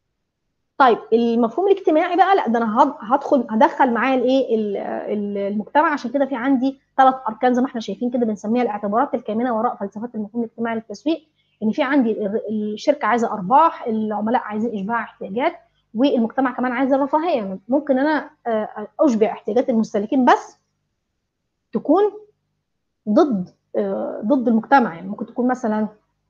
طيب المفهوم الاجتماعي بقى لا ده انا هدخل هدخل معاه الايه المجتمع عشان كده في عندي ثلاث اركان زي ما احنا شايفين كده بنسميها الاعتبارات الكامنه وراء فلسفه المفهوم الاجتماعي للتسويق ان في عندي الشركه عايزه ارباح العملاء عايزين اشباع احتياجات والمجتمع كمان عايز الرفاهيه يعني ممكن انا اشبع احتياجات المستهلكين بس تكون ضد ضد المجتمع يعني ممكن تكون مثلا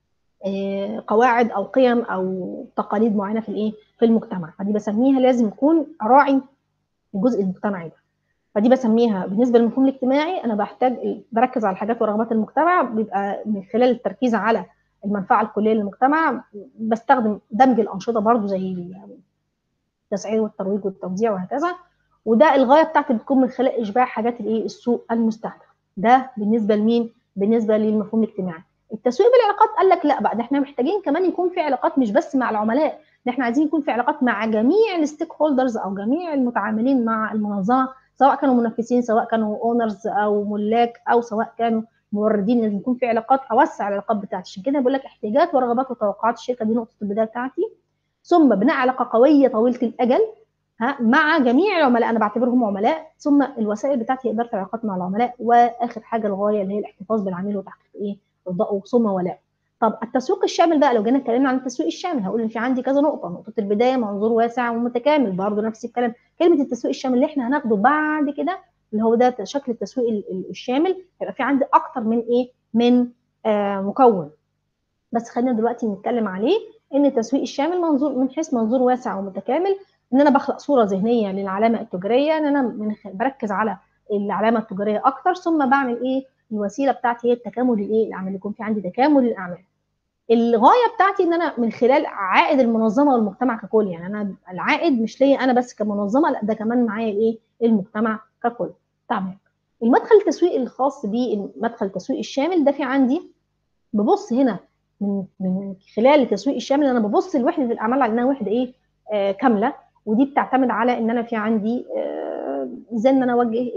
قواعد او قيم او تقاليد معينه في الايه في المجتمع فدي بسميها لازم يكون اراعي الجزء المجتمعي ده فدي بسميها بالنسبه للمفهوم الاجتماعي انا بحتاج بركز على الحاجات ورغبات المجتمع بيبقى من خلال التركيز على المنفعه الكليه للمجتمع بستخدم دمج الانشطه برضو زي التسعير والترويج والتوزيع وهكذا وده الغايه بتاعتي بتكون من خلال اشباع حاجات الايه السوق المستهدف ده بالنسبه لمين بالنسبه للمفهوم الاجتماعي التسويق بالعلاقات قال لك لا بقى ده احنا محتاجين كمان يكون في علاقات مش بس مع العملاء ده احنا عايزين يكون في علاقات مع جميع الستيك هولدرز او جميع المتعاملين مع المنظمه سواء كانوا منافسين سواء كانوا اونرز او ملاك او سواء كانوا موردين لازم يكون في علاقات اوسع العلاقات بتاعتي عشان كده بقول لك احتياجات ورغبات وتوقعات الشركه دي نقطه البدايه بتاعتي ثم بناء علاقه قويه طويله الاجل ها مع جميع العملاء انا بعتبرهم عملاء ثم الوسائل بتاعتي هي اداره العلاقات مع العملاء واخر حاجه الغايه اللي هي الاحتفاظ بالعميل وتحقيق ايه رضائه ثم ولاء طب التسويق الشامل بقى لو جينا اتكلمنا عن التسويق الشامل هقول ان في عندي كذا نقطه نقطه البدايه منظور واسع ومتكامل برضه نفس الكلام كلمه التسويق الشامل اللي احنا هناخده بعد كده اللي هو ده شكل التسويق الشامل هيبقى في عندي اكتر من ايه من آه مكون بس خلينا دلوقتي نتكلم عليه ان التسويق الشامل منظور من حيث منظور واسع ومتكامل ان انا بخلق صوره ذهنيه للعلامه التجاريه ان انا من بركز على العلامه التجاريه اكتر ثم بعمل ايه الوسيله بتاعتي هي التكامل الايه الاعمال يكون في عندي تكامل الاعمال الغايه بتاعتي ان انا من خلال عائد المنظمه والمجتمع ككل يعني انا العائد مش ليا انا بس كمنظمه لا ده كمان معايا الايه المجتمع ككل تمام المدخل التسويقي الخاص بالمدخل التسويقي الشامل ده في عندي ببص هنا من من خلال التسويق الشامل انا ببص لوحده الاعمال على انها وحده ايه آه كامله ودي بتعتمد على ان انا في عندي آه ازاي ان انا اوجه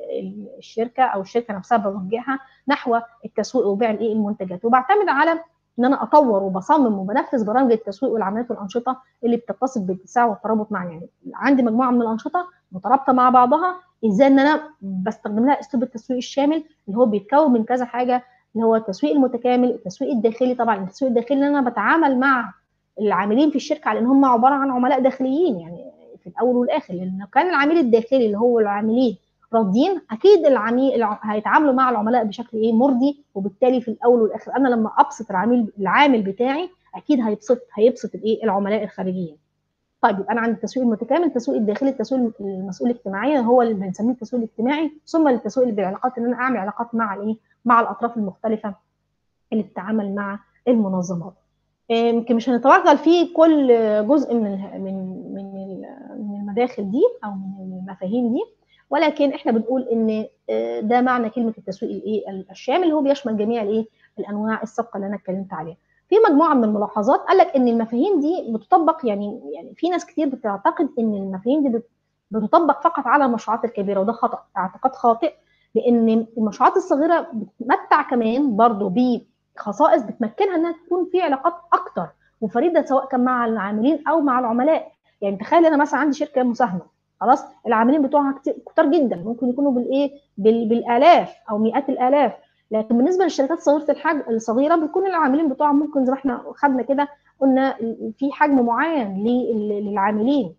الشركه او الشركه نفسها بوجهها نحو التسويق وبيع الايه المنتجات وبعتمد على ان انا اطور وبصمم وبنفذ برامج التسويق والعمليات والانشطه اللي بتتصل بالاتساع والترابط مع يعني عندي مجموعه من الانشطه مترابطه مع بعضها ازاي ان انا بستخدم لها اسلوب التسويق الشامل اللي هو بيتكون من كذا حاجه اللي هو التسويق المتكامل التسويق الداخلي طبعا التسويق الداخلي ان انا بتعامل مع العاملين في الشركه على ان هم عباره عن عملاء داخليين يعني في الاول والاخر لان كان العميل الداخلي اللي هو العاملين راضيين اكيد العميل هيتعاملوا مع العملاء بشكل ايه مرضي وبالتالي في الاول والاخر انا لما ابسط العميل العامل بتاعي اكيد هيبسط هيبسط الايه العملاء الخارجيين طيب يبقى انا عندي التسويق المتكامل التسويق الداخلي التسويق المسؤول اجتماعيا هو اللي بنسميه التسويق الاجتماعي ثم التسويق اللي بالعلاقات ان انا اعمل علاقات مع الايه مع الاطراف المختلفه اللي بتتعامل مع المنظمات يمكن مش هنتوغل في كل جزء من من من من المداخل دي او من المفاهيم دي ولكن احنا بنقول ان ده معنى كلمه التسويق الايه الشامل اللي هو بيشمل جميع الايه الانواع السابقه اللي انا اتكلمت عليها في مجموعه من الملاحظات قال لك ان المفاهيم دي بتطبق يعني يعني في ناس كتير بتعتقد ان المفاهيم دي بتطبق فقط على المشروعات الكبيره وده خطا اعتقاد خاطئ لان المشروعات الصغيره بتمتع كمان برضو بخصائص بتمكنها انها تكون في علاقات اكتر وفريده سواء كان مع العاملين او مع العملاء يعني تخيل انا مثلا عندي شركه مساهمه خلاص العاملين بتوعها كتير كتار جدا ممكن يكونوا بالايه بالالاف او مئات الالاف لكن بالنسبه للشركات صغيره الحجم الصغيره بيكون العاملين بتوعها ممكن زي ما احنا خدنا كده قلنا في حجم معين للعاملين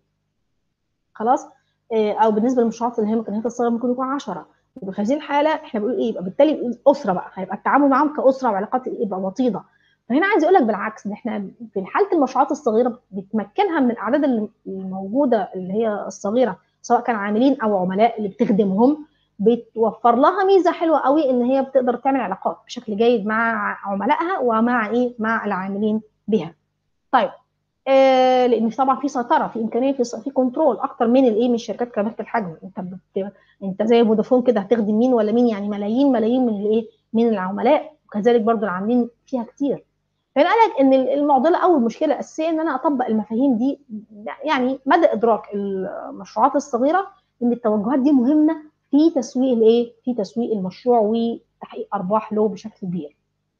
خلاص او بالنسبه للمشروعات اللي هي ممكن الصغيره ممكن يكون 10 يبقى في هذه الحاله احنا بنقول ايه يبقى بالتالي اسره بقى هيبقى التعامل معاهم كاسره وعلاقات يبقى وطيده فهنا عايز اقول لك بالعكس ان احنا في حاله المشروعات الصغيره بتمكنها من الاعداد الموجوده اللي هي الصغيره سواء كان عاملين او عملاء اللي بتخدمهم بتوفر لها ميزه حلوه قوي ان هي بتقدر تعمل علاقات بشكل جيد مع عملائها ومع ايه مع العاملين بها طيب آه لان طبعا في سيطره في امكانيه في في كنترول اكتر من الايه من الشركات كبيره الحجم انت بت... انت زي فودافون كده هتخدم مين ولا مين يعني ملايين ملايين من الايه من العملاء وكذلك برضو العاملين فيها كتير فانا قال لك ان المعضله او المشكله الاساسيه ان انا اطبق المفاهيم دي يعني مدى ادراك المشروعات الصغيره ان التوجهات دي مهمه في تسويق الايه في تسويق المشروع وتحقيق ارباح له بشكل كبير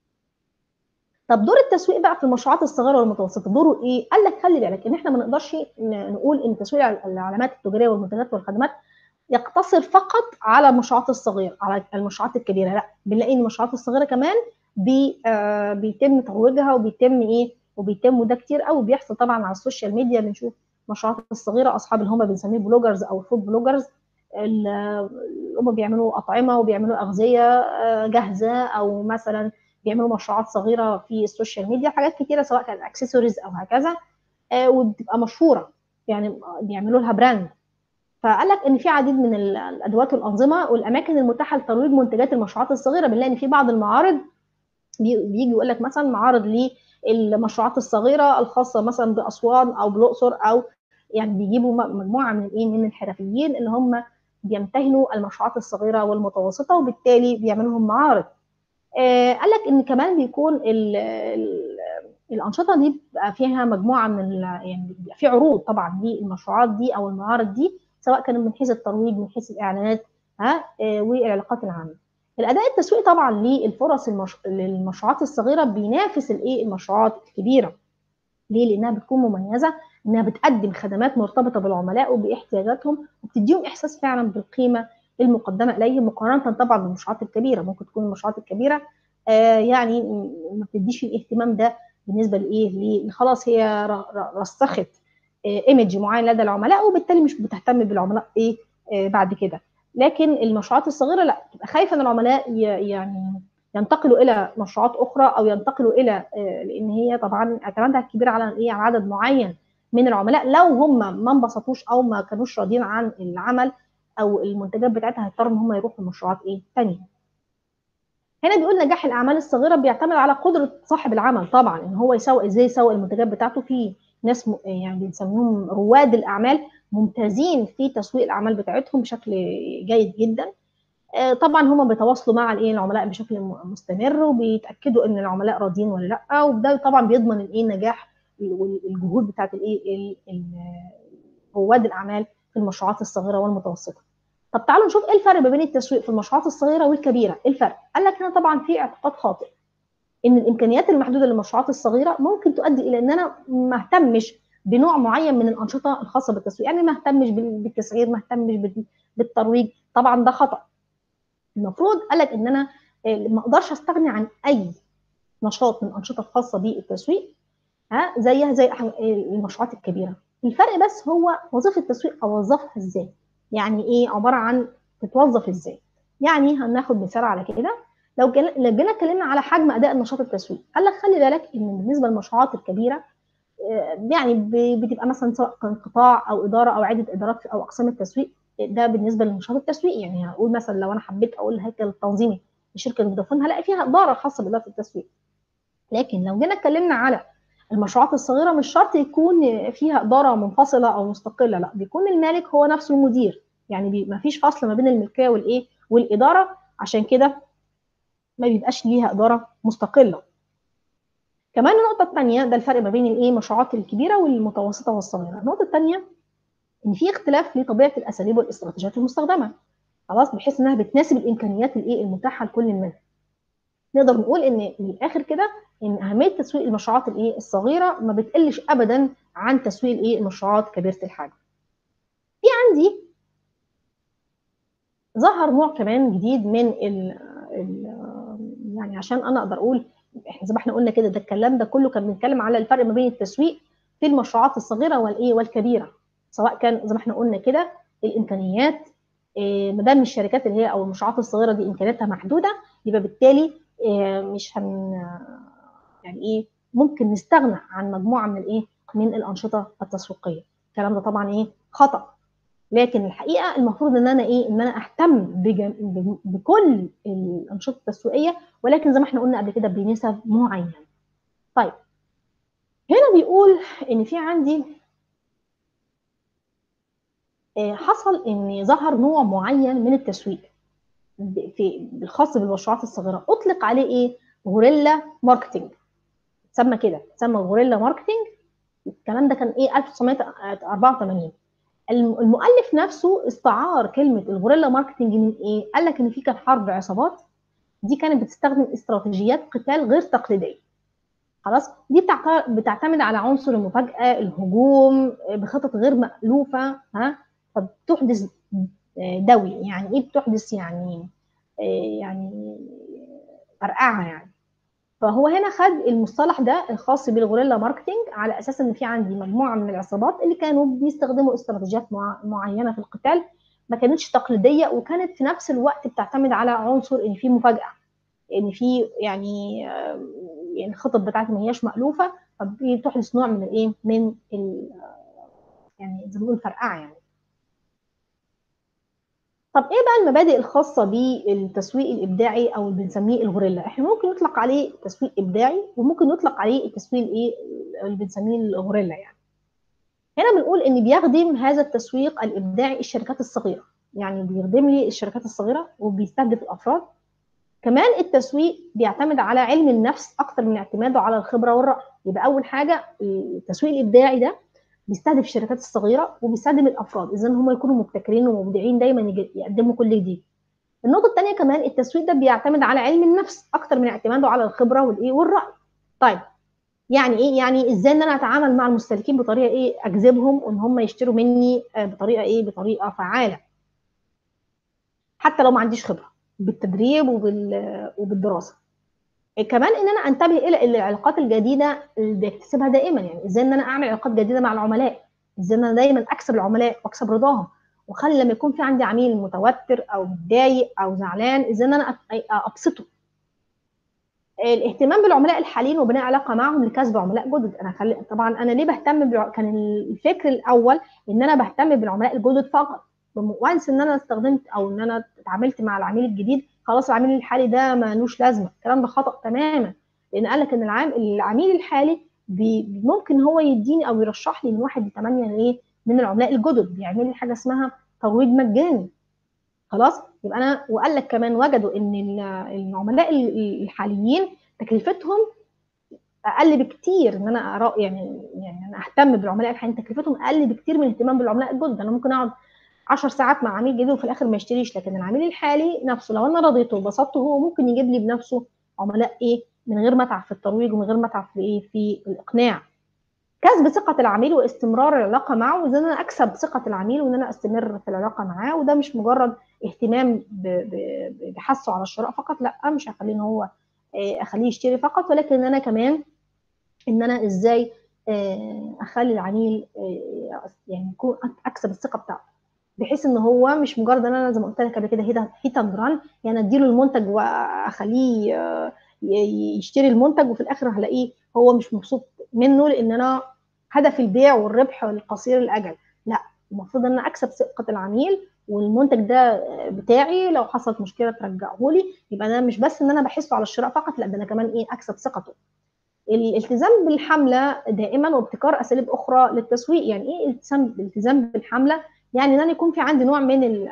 طب دور التسويق بقى في المشروعات الصغيره والمتوسطه دوره ايه قال لك خلي بالك ان احنا ما نقدرش نقول ان تسويق العلامات التجاريه والمنتجات والخدمات يقتصر فقط على المشروعات الصغيره على المشروعات الكبيره لا بنلاقي ان المشروعات الصغيره كمان بي آه بيتم ترويجها وبيتم ايه وبيتم وده كتير قوي بيحصل طبعا على السوشيال ميديا بنشوف المشروعات الصغيره اصحاب اللي هم بنسميه بلوجرز او فود بلوجرز اللي هم بيعملوا اطعمه وبيعملوا اغذيه جاهزه او مثلا بيعملوا مشروعات صغيره في السوشيال ميديا حاجات كتيره سواء كانت اكسسوارز او هكذا وبتبقى مشهوره يعني بيعملوا لها براند فقال لك ان في عديد من الادوات والانظمه والاماكن المتاحه لترويج منتجات المشروعات الصغيره بنلاقي ان في بعض المعارض بيجي يقول لك مثلا معارض للمشروعات الصغيره الخاصه مثلا باسوان او بالاقصر او يعني بيجيبوا مجموعه من الايه من الحرفيين اللي هم بيمتهنوا المشروعات الصغيره والمتوسطه وبالتالي بيعملوا لهم معارض آه قال لك ان كمان بيكون ال ال الانشطه دي بيبقى فيها مجموعه من يعني بيبقى في عروض طبعا للمشروعات دي او المعارض دي سواء كان من حيث الترويج من حيث الاعلانات ها آه والعلاقات العامه الاداء التسويقي طبعا للفرص المش... للمشروعات الصغيره بينافس الايه المشروعات الكبيره ليه لانها بتكون مميزه انها بتقدم خدمات مرتبطه بالعملاء وباحتياجاتهم وبتديهم احساس فعلا بالقيمه المقدمه اليهم مقارنه طبعا بالمشروعات الكبيره ممكن تكون المشروعات الكبيره آه يعني ما بتديش الاهتمام ده بالنسبه لايه خلاص هي رسخت آه ايمج معين لدى العملاء وبالتالي مش بتهتم بالعملاء ايه آه بعد كده لكن المشروعات الصغيره لا تبقى خايفه ان العملاء يعني ينتقلوا الى مشروعات اخرى او ينتقلوا الى لان هي طبعا اعتمادها الكبير على ايه على عدد معين من العملاء لو هم ما انبسطوش او ما كانوش راضيين عن العمل او المنتجات بتاعتها هيضطروا ان هم يروحوا لمشروعات ايه ثانيه هنا بيقول نجاح الاعمال الصغيره بيعتمد على قدره صاحب العمل طبعا ان هو يسوق ازاي يسوق المنتجات بتاعته في ناس م... يعني بنسميهم رواد الاعمال ممتازين في تسويق الاعمال بتاعتهم بشكل جيد جدا طبعا هم بيتواصلوا مع الايه العملاء بشكل مستمر وبيتاكدوا ان العملاء راضيين ولا لا وده طبعا بيضمن الايه نجاح الجهود بتاعت الايه رواد الاعمال في المشروعات الصغيره والمتوسطه طب تعالوا نشوف ايه الفرق ما بين التسويق في المشروعات الصغيره والكبيره ايه الفرق قال لك هنا طبعا في اعتقاد خاطئ ان الامكانيات المحدوده للمشروعات الصغيره ممكن تؤدي الى ان انا ما اهتمش بنوع معين من الانشطه الخاصه بالتسويق يعني ما اهتمش بالتسعير ما اهتمش بالترويج طبعا ده خطا المفروض قال لك ان انا ما اقدرش استغني عن اي نشاط من الانشطه الخاصه بالتسويق ها زيها زي المشروعات الكبيره الفرق بس هو وظيفه التسويق اوظفها ازاي يعني ايه عباره عن تتوظف ازاي يعني هناخد مثال على كده لو جينا لو جينا اتكلمنا على حجم اداء النشاط التسويقي قال لك خلي بالك ان بالنسبه للمشروعات الكبيره يعني بتبقى مثلا سواء كان قطاع او اداره او عده ادارات او اقسام التسويق ده بالنسبه للنشاط التسويقي يعني هقول مثلا لو انا حبيت اقول الهيكل التنظيمي لشركه فودافون هلاقي فيها اداره خاصه باداره التسويق لكن لو جينا اتكلمنا على المشروعات الصغيره مش شرط يكون فيها اداره منفصله او مستقله لا بيكون المالك هو نفسه المدير يعني ما فيش فصل ما بين الملكيه والايه والاداره عشان كده ما بيبقاش ليها اداره مستقله كمان النقطه الثانيه ده الفرق ما بين الايه المشروعات الكبيره والمتوسطه والصغيره النقطه الثانيه ان في اختلاف لطبيعه الاساليب والاستراتيجيات المستخدمه خلاص بحيث انها بتناسب الامكانيات الايه المتاحه لكل منها نقدر نقول ان من الاخر كده ان اهميه تسويق المشروعات الايه الصغيره ما بتقلش ابدا عن تسويق الايه المشروعات كبيره الحجم في عندي ظهر نوع كمان جديد من ال ال يعني عشان انا اقدر اقول احنا زي ما احنا قلنا كده ده الكلام ده كله كان بنتكلم على الفرق ما بين التسويق في المشروعات الصغيره والايه والكبيره سواء كان زي ما احنا قلنا كده الامكانيات إيه ما دام الشركات اللي هي او المشروعات الصغيره دي امكانياتها محدوده يبقى بالتالي إيه مش هن يعني ايه ممكن نستغنى عن مجموعه من الايه من الانشطه التسويقيه الكلام ده طبعا ايه خطا لكن الحقيقه المفروض ان انا ايه ان انا اهتم بجم... بكل الانشطه التسويقيه ولكن زي ما احنا قلنا قبل كده بنسب معينه طيب هنا بيقول ان في عندي حصل ان ظهر نوع معين من التسويق في الخاص بالمشروعات الصغيره اطلق عليه ايه غوريلا ماركتنج تسمى كده تسمى غوريلا ماركتنج الكلام ده كان ايه 1984 المؤلف نفسه استعار كلمه الغوريلا ماركتنج من ايه قال لك ان في كان حرب عصابات دي كانت بتستخدم استراتيجيات قتال غير تقليديه خلاص دي بتعتمد على عنصر المفاجاه الهجوم بخطط غير مالوفه ها فبتحدث دوي يعني ايه بتحدث يعني يعني فرقعه يعني فهو هنا خد المصطلح ده الخاص بالغوريلا ماركتنج على اساس ان في عندي مجموعه من العصابات اللي كانوا بيستخدموا استراتيجيات معينه في القتال ما كانتش تقليديه وكانت في نفس الوقت بتعتمد على عنصر ان في مفاجاه ان في يعني يعني الخطط بتاعتي ما هياش مالوفه فبتحدث نوع من الايه من يعني زي ما بنقول فرقعه يعني طب ايه بقى المبادئ الخاصه بالتسويق الابداعي او اللي بنسميه الغوريلا احنا ممكن نطلق عليه تسويق ابداعي وممكن نطلق عليه التسويق الايه اللي بنسميه الغوريلا يعني هنا بنقول ان بيخدم هذا التسويق الابداعي الشركات الصغيره يعني بيخدم لي الشركات الصغيره وبيستهدف الافراد كمان التسويق بيعتمد على علم النفس اكتر من اعتماده على الخبره والراي يبقى اول حاجه التسويق الابداعي ده بيستهدف الشركات الصغيره وبيستخدم الافراد اذا هم يكونوا مبتكرين ومبدعين دايما يقدموا كل جديد النقطه الثانيه كمان التسويق ده بيعتمد على علم النفس اكتر من اعتماده على الخبره والايه والراي طيب يعني ايه يعني ازاي ان انا اتعامل مع المستهلكين بطريقه ايه اجذبهم وان هم يشتروا مني بطريقه ايه بطريقه فعاله حتى لو ما عنديش خبره بالتدريب وبال... وبالدراسه كمان ان انا انتبه الى العلاقات الجديده اللي بيكتسبها دائما يعني ازاي ان انا اعمل علاقات جديده مع العملاء ازاي ان انا دايما اكسب العملاء واكسب رضاهم وخلي لما يكون في عندي عميل متوتر او متضايق او زعلان ازاي ان انا ابسطه الاهتمام بالعملاء الحاليين وبناء علاقه معهم لكسب عملاء جدد انا خلي طبعا انا ليه بهتم بع... كان الفكر الاول ان انا بهتم بالعملاء الجدد فقط وانس ان انا استخدمت او ان انا اتعاملت مع العميل الجديد خلاص العميل الحالي ده ملوش لازمه الكلام ده خطا تماما لان قال لك ان العام العميل الحالي بي ممكن هو يديني او يرشح لي من واحد لثمانيه ايه من العملاء الجدد بيعمل لي حاجه اسمها ترويج مجاني خلاص يبقى انا وقال لك كمان وجدوا ان العملاء الحاليين تكلفتهم اقل بكتير ان انا أرى يعني يعني انا اهتم بالعملاء الحاليين تكلفتهم اقل بكتير من الاهتمام بالعملاء الجدد انا ممكن اقعد 10 ساعات مع عميل جديد وفي الاخر ما يشتريش لكن العميل الحالي نفسه لو انا رضيته وبسطته هو ممكن يجيب لي بنفسه عملاء ايه من غير ما اتعب في الترويج ومن غير ما اتعب في ايه في الاقناع كسب ثقه العميل واستمرار العلاقه معه وان انا اكسب ثقه العميل وان انا استمر في العلاقه معاه وده مش مجرد اهتمام بحثه على الشراء فقط لا مش هخليه ان هو اخليه يشتري فقط ولكن انا كمان ان انا ازاي اخلي العميل يعني يكون اكسب الثقه بتاعته بحيث ان هو مش مجرد ان انا زي ما قلت لك قبل كده هيت اند ران يعني اديله المنتج واخليه يشتري المنتج وفي الاخر هلاقيه هو مش مبسوط منه لان انا هدف البيع والربح القصير الاجل لا المفروض ان انا اكسب ثقه العميل والمنتج ده بتاعي لو حصلت مشكله ترجعه لي يبقى انا مش بس ان انا بحسه على الشراء فقط لا ده انا كمان ايه اكسب ثقته الالتزام بالحمله دائما وابتكار اساليب اخرى للتسويق يعني ايه الالتزام الالتزام بالحمله يعني ان انا يكون في عندي نوع من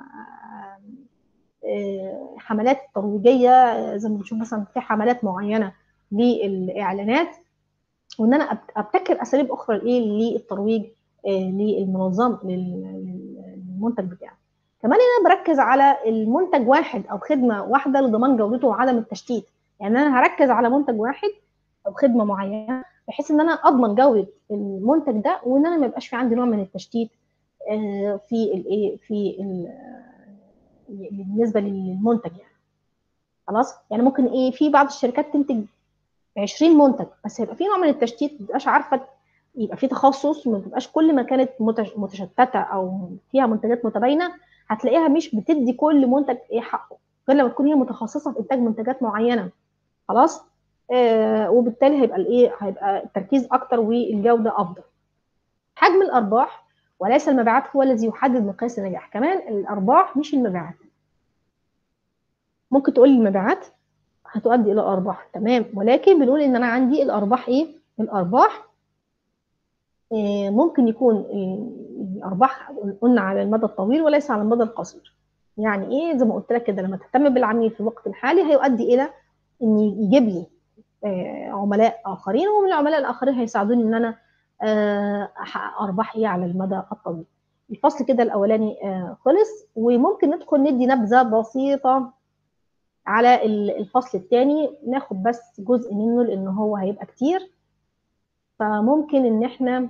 الحملات الترويجيه زي ما بنشوف مثلا في حملات معينه للاعلانات وان انا ابتكر اساليب اخرى لايه للترويج للمنظمه للمنتج بتاعي كمان انا بركز على المنتج واحد او خدمه واحده لضمان جودته وعدم التشتيت يعني انا هركز على منتج واحد او خدمه معينه بحيث ان انا اضمن جوده المنتج ده وان انا ما يبقاش في عندي نوع من التشتيت في الايه في بالنسبه للمنتج يعني خلاص يعني ممكن ايه في بعض الشركات تنتج 20 منتج بس هيبقى في نوع من التشتيت ما تبقاش عارفه يبقى في تخصص وما تبقاش كل ما كانت متشتته او فيها منتجات متباينه هتلاقيها مش بتدي كل منتج ايه حقه غير لما تكون هي متخصصه في انتاج منتجات معينه خلاص آه وبالتالي هيبقى الايه هيبقى التركيز اكتر والجوده افضل حجم الارباح وليس المبيعات هو الذي يحدد مقياس النجاح كمان الارباح مش المبيعات ممكن تقول لي المبيعات هتؤدي الى ارباح تمام ولكن بنقول ان انا عندي الارباح ايه الارباح إيه ممكن يكون الارباح قلنا على المدى الطويل وليس على المدى القصير يعني ايه زي ما قلت لك كده لما تهتم بالعميل في الوقت الحالي هيؤدي الى ان يجيب لي إيه عملاء اخرين ومن العملاء الاخرين هيساعدوني ان انا احقق ارباح ايه على المدى الطويل الفصل كده الاولاني خلص وممكن ندخل ندي نبذه بسيطه على الفصل الثاني ناخد بس جزء منه لان هو هيبقى كتير فممكن ان احنا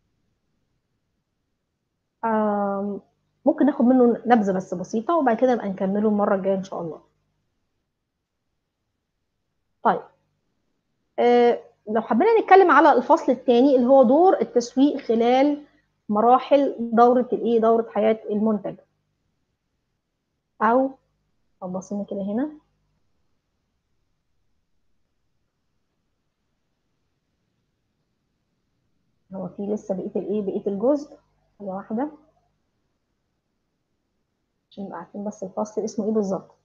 ممكن ناخد منه نبذه بس بسيطه وبعد كده نبقى نكمله المره الجايه ان شاء الله طيب أه لو حبينا نتكلم على الفصل الثاني اللي هو دور التسويق خلال مراحل دورة الايه دورة حياة المنتج او بصينا كده هنا هو في لسه بقية الايه بقية الجزء حاجة واحدة عشان نبقى عارفين بس الفصل اسمه ايه بالظبط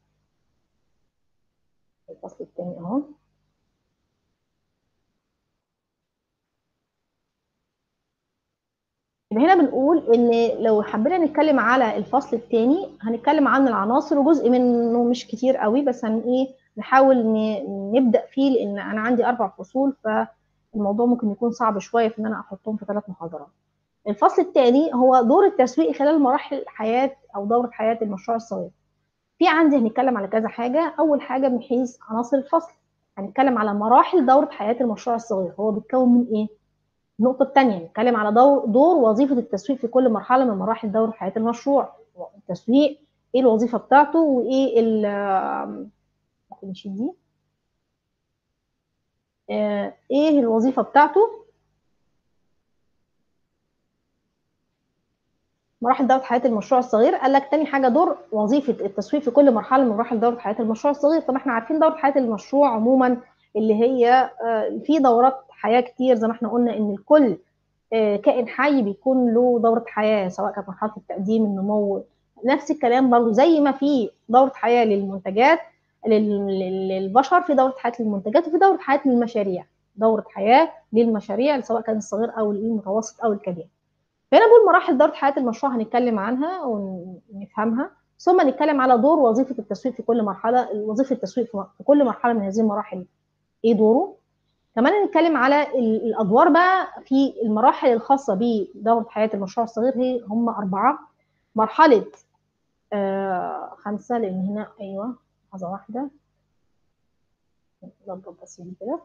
الفصل الثاني اهو يبقى هنا بنقول ان لو حبينا نتكلم على الفصل الثاني هنتكلم عن العناصر وجزء منه مش كتير قوي بس هن ايه نحاول نبدا فيه لان انا عندي اربع فصول فالموضوع ممكن يكون صعب شويه في ان انا احطهم في ثلاث محاضرات الفصل الثاني هو دور التسويق خلال مراحل حياه او دوره حياه المشروع الصغير في عندي هنتكلم على كذا حاجه اول حاجه من حيث عناصر الفصل هنتكلم على مراحل دوره حياه المشروع الصغير هو بيتكون من ايه النقطة الثانية نتكلم على دور, دور وظيفة التسويق في كل مرحلة من مراحل دورة حياة المشروع التسويق ايه الوظيفة بتاعته وايه ال ممكن نشيل دي ايه الوظيفة بتاعته مراحل دورة حياة المشروع الصغير قال لك تاني حاجة دور وظيفة التسويق في كل مرحلة من مراحل دورة حياة المشروع الصغير طب احنا عارفين دورة حياة المشروع عموما اللي هي في دورات حياه كتير زي ما احنا قلنا ان الكل كائن حي بيكون له دوره حياه سواء كانت مرحله التقديم النمو نفس الكلام برضه زي ما في دوره حياه للمنتجات للبشر في دوره حياه للمنتجات وفي دوره حياه للمشاريع دوره حياه للمشاريع سواء كان الصغير او المتوسط او الكبير فهنا بقول مراحل دوره حياه المشروع هنتكلم عنها ونفهمها ثم نتكلم على دور وظيفه التسويق في كل مرحله وظيفه التسويق في كل مرحله من هذه المراحل ايه دوره كمان نتكلم على الادوار بقى في المراحل الخاصه بدوره حياه المشروع الصغير هي هم اربعه مرحله آه خمسه لان هنا ايوه لحظه واحده نظبط بس دي كده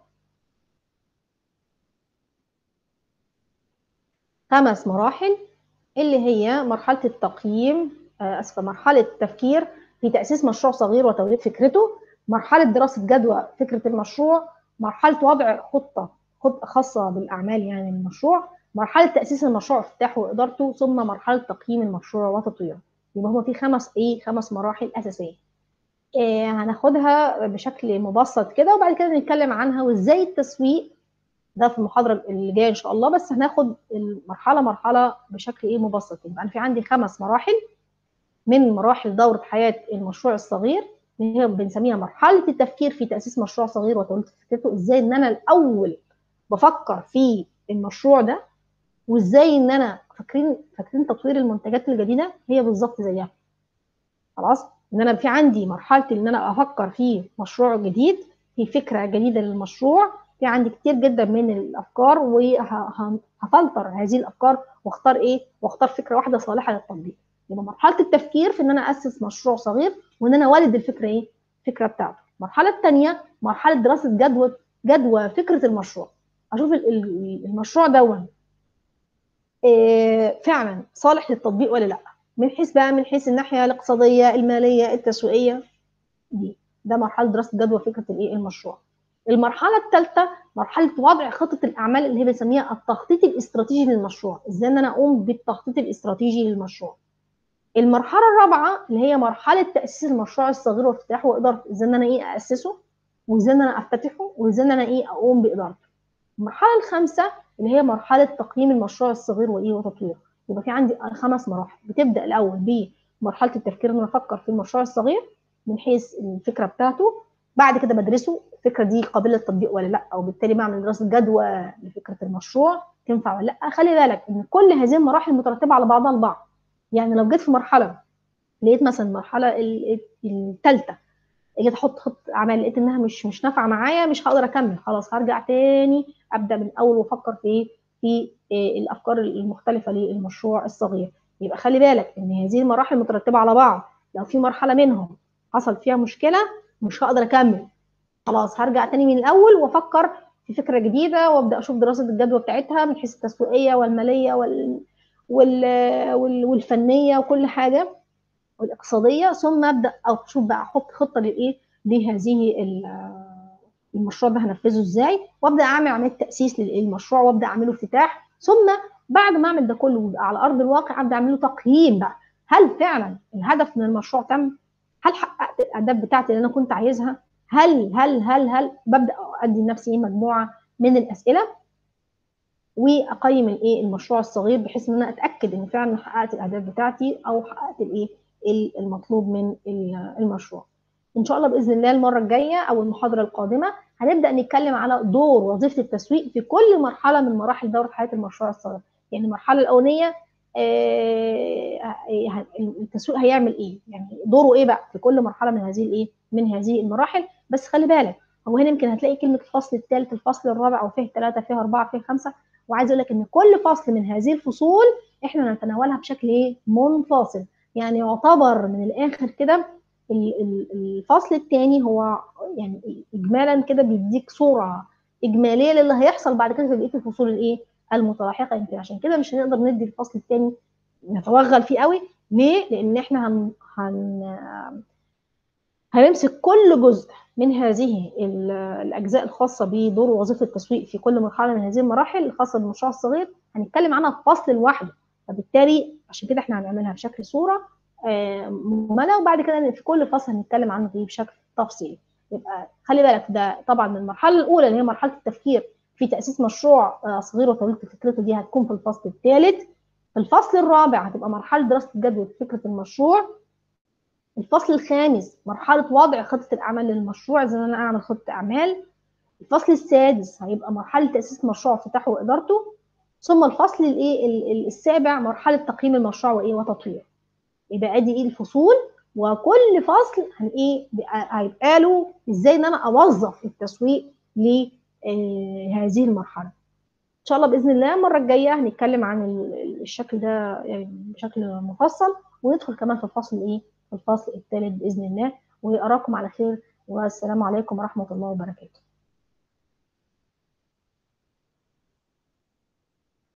خمس مراحل اللي هي مرحله التقييم آه اسفه مرحله التفكير في تاسيس مشروع صغير وتوليد فكرته مرحله دراسه جدوى فكره المشروع مرحله وضع خطه خطه خاصه بالاعمال يعني المشروع مرحله تاسيس المشروع افتتاحه وادارته ثم مرحله تقييم المشروع وتطويره يبقى هو في خمس ايه خمس مراحل اساسيه إيه هناخدها بشكل مبسط كده وبعد كده نتكلم عنها وازاي التسويق ده في المحاضره اللي جايه ان شاء الله بس هناخد المرحله مرحله بشكل ايه مبسط يبقى انا في عندي خمس مراحل من مراحل دوره حياه المشروع الصغير اللي هي بنسميها مرحله التفكير في تاسيس مشروع صغير وتوليد فكرته ازاي ان انا الاول بفكر في المشروع ده وازاي ان انا فاكرين فاكرين تطوير المنتجات الجديده هي بالظبط زيها خلاص ان انا في عندي مرحله ان انا افكر في مشروع جديد في فكره جديده للمشروع في عندي كتير جدا من الافكار وهفلتر هذه الافكار واختار ايه واختار فكره واحده صالحه للتطبيق يبقى مرحله التفكير في ان انا اسس مشروع صغير وان انا والد الفكره ايه الفكره بتاعته المرحله الثانيه مرحله دراسه جدوى جدوى فكره المشروع اشوف المشروع دون إيه فعلا صالح للتطبيق ولا لا من حيث بقى من حيث الناحيه الاقتصاديه الماليه التسويقيه دي ده مرحله دراسه جدوى فكره الايه المشروع المرحله الثالثه مرحله وضع خطه الاعمال اللي هي بنسميها التخطيط الاستراتيجي للمشروع ازاي ان انا اقوم بالتخطيط الاستراتيجي للمشروع المرحله الرابعه اللي هي مرحله تاسيس المشروع الصغير وافتتاحه وادارته ازاي ان انا ايه اسسه وازاي ان انا افتتحه وازاي ان انا ايه اقوم بادارته المرحله الخامسه اللي هي مرحله تقييم المشروع الصغير وايه وتطويره يبقى في عندي خمس مراحل بتبدا الاول بمرحله التفكير ان انا افكر في المشروع الصغير من حيث الفكره بتاعته بعد كده بدرسه الفكره دي قابله للتطبيق ولا لا وبالتالي بعمل دراسه جدوى لفكره المشروع تنفع ولا لا خلي بالك ان كل هذه المراحل مترتبه على بعضها البعض يعني لو جيت في مرحله لقيت مثلا المرحله الثالثه جيت احط خط اعمال لقيت انها مش مش نافعه معايا مش هقدر اكمل خلاص هرجع تاني ابدا من اول وافكر في ايه في إيه الافكار المختلفه للمشروع الصغير يبقى خلي بالك ان هذه المراحل مترتبه على بعض لو في مرحله منهم حصل فيها مشكله مش هقدر اكمل خلاص هرجع تاني من الاول وافكر في فكره جديده وابدا اشوف دراسه الجدوى بتاعتها من حيث التسويقيه والماليه وال... وال... وال... والفنيه وكل حاجه والاقتصاديه ثم ابدا اشوف بقى احط خطه للايه لهذه المشروع ده هنفذه ازاي وابدا اعمل عمليه تاسيس للمشروع وابدا اعمله افتتاح ثم بعد ما اعمل ده كله ويبقى على ارض الواقع ابدا اعمل له تقييم بقى هل فعلا الهدف من المشروع تم هل حققت الاهداف بتاعتي اللي انا كنت عايزها هل هل هل هل ببدا ادي لنفسي مجموعه من الاسئله واقيم الايه المشروع الصغير بحيث ان انا اتاكد ان فعلا حققت الاهداف بتاعتي او حققت الايه المطلوب من المشروع ان شاء الله باذن الله المره الجايه او المحاضره القادمه هنبدا نتكلم على دور وظيفه التسويق في كل مرحله من مراحل دوره حياه المشروع الصغير يعني المرحله الاولانيه التسويق هيعمل ايه يعني دوره ايه بقى في كل مرحله من هذه الايه من هذه المراحل بس خلي بالك هو هنا يمكن هتلاقي كلمه الفصل الثالث الفصل الرابع وفيه ثلاثه فيه اربعه فيه خمسه وعايز اقول لك ان كل فصل من هذه الفصول احنا نتناولها بشكل ايه منفصل يعني يعتبر من الاخر كده الفصل الثاني هو يعني اجمالا كده بيديك صوره اجماليه للي هيحصل بعد كده في بقيه الفصول الايه المتلاحقه يمكن عشان كده مش هنقدر ندي الفصل الثاني نتوغل فيه قوي ليه لان احنا هن, هن هنمسك كل جزء من هذه الاجزاء الخاصه بدور ووظيفه التسويق في كل مرحله من هذه المراحل الخاصه بالمشروع الصغير هنتكلم عنها في فصل لوحده فبالتالي عشان كده احنا هنعملها بشكل صوره ممله وبعد كده في كل فصل هنتكلم عنه فيه بشكل تفصيلي يبقى خلي بالك ده طبعا من المرحله الاولى اللي هي مرحله التفكير في تاسيس مشروع صغير وطويله فكرته دي هتكون في الفصل الثالث في الفصل الرابع هتبقى مرحله دراسه جدوى فكره المشروع الفصل الخامس مرحله وضع خطه الاعمال للمشروع زي ما انا اعمل خطه اعمال الفصل السادس هيبقى مرحله تاسيس مشروع افتتاحه وادارته ثم الفصل الايه السابع مرحله تقييم المشروع وايه وتطويره يبقى ادي ايه الفصول وكل فصل هن ايه هيبقى له ازاي ان انا اوظف التسويق لهذه المرحله ان شاء الله باذن الله المره الجايه هنتكلم عن الشكل ده يعني بشكل مفصل وندخل كمان في الفصل ايه في الفصل الثالث باذن الله واراكم على خير والسلام عليكم ورحمه الله وبركاته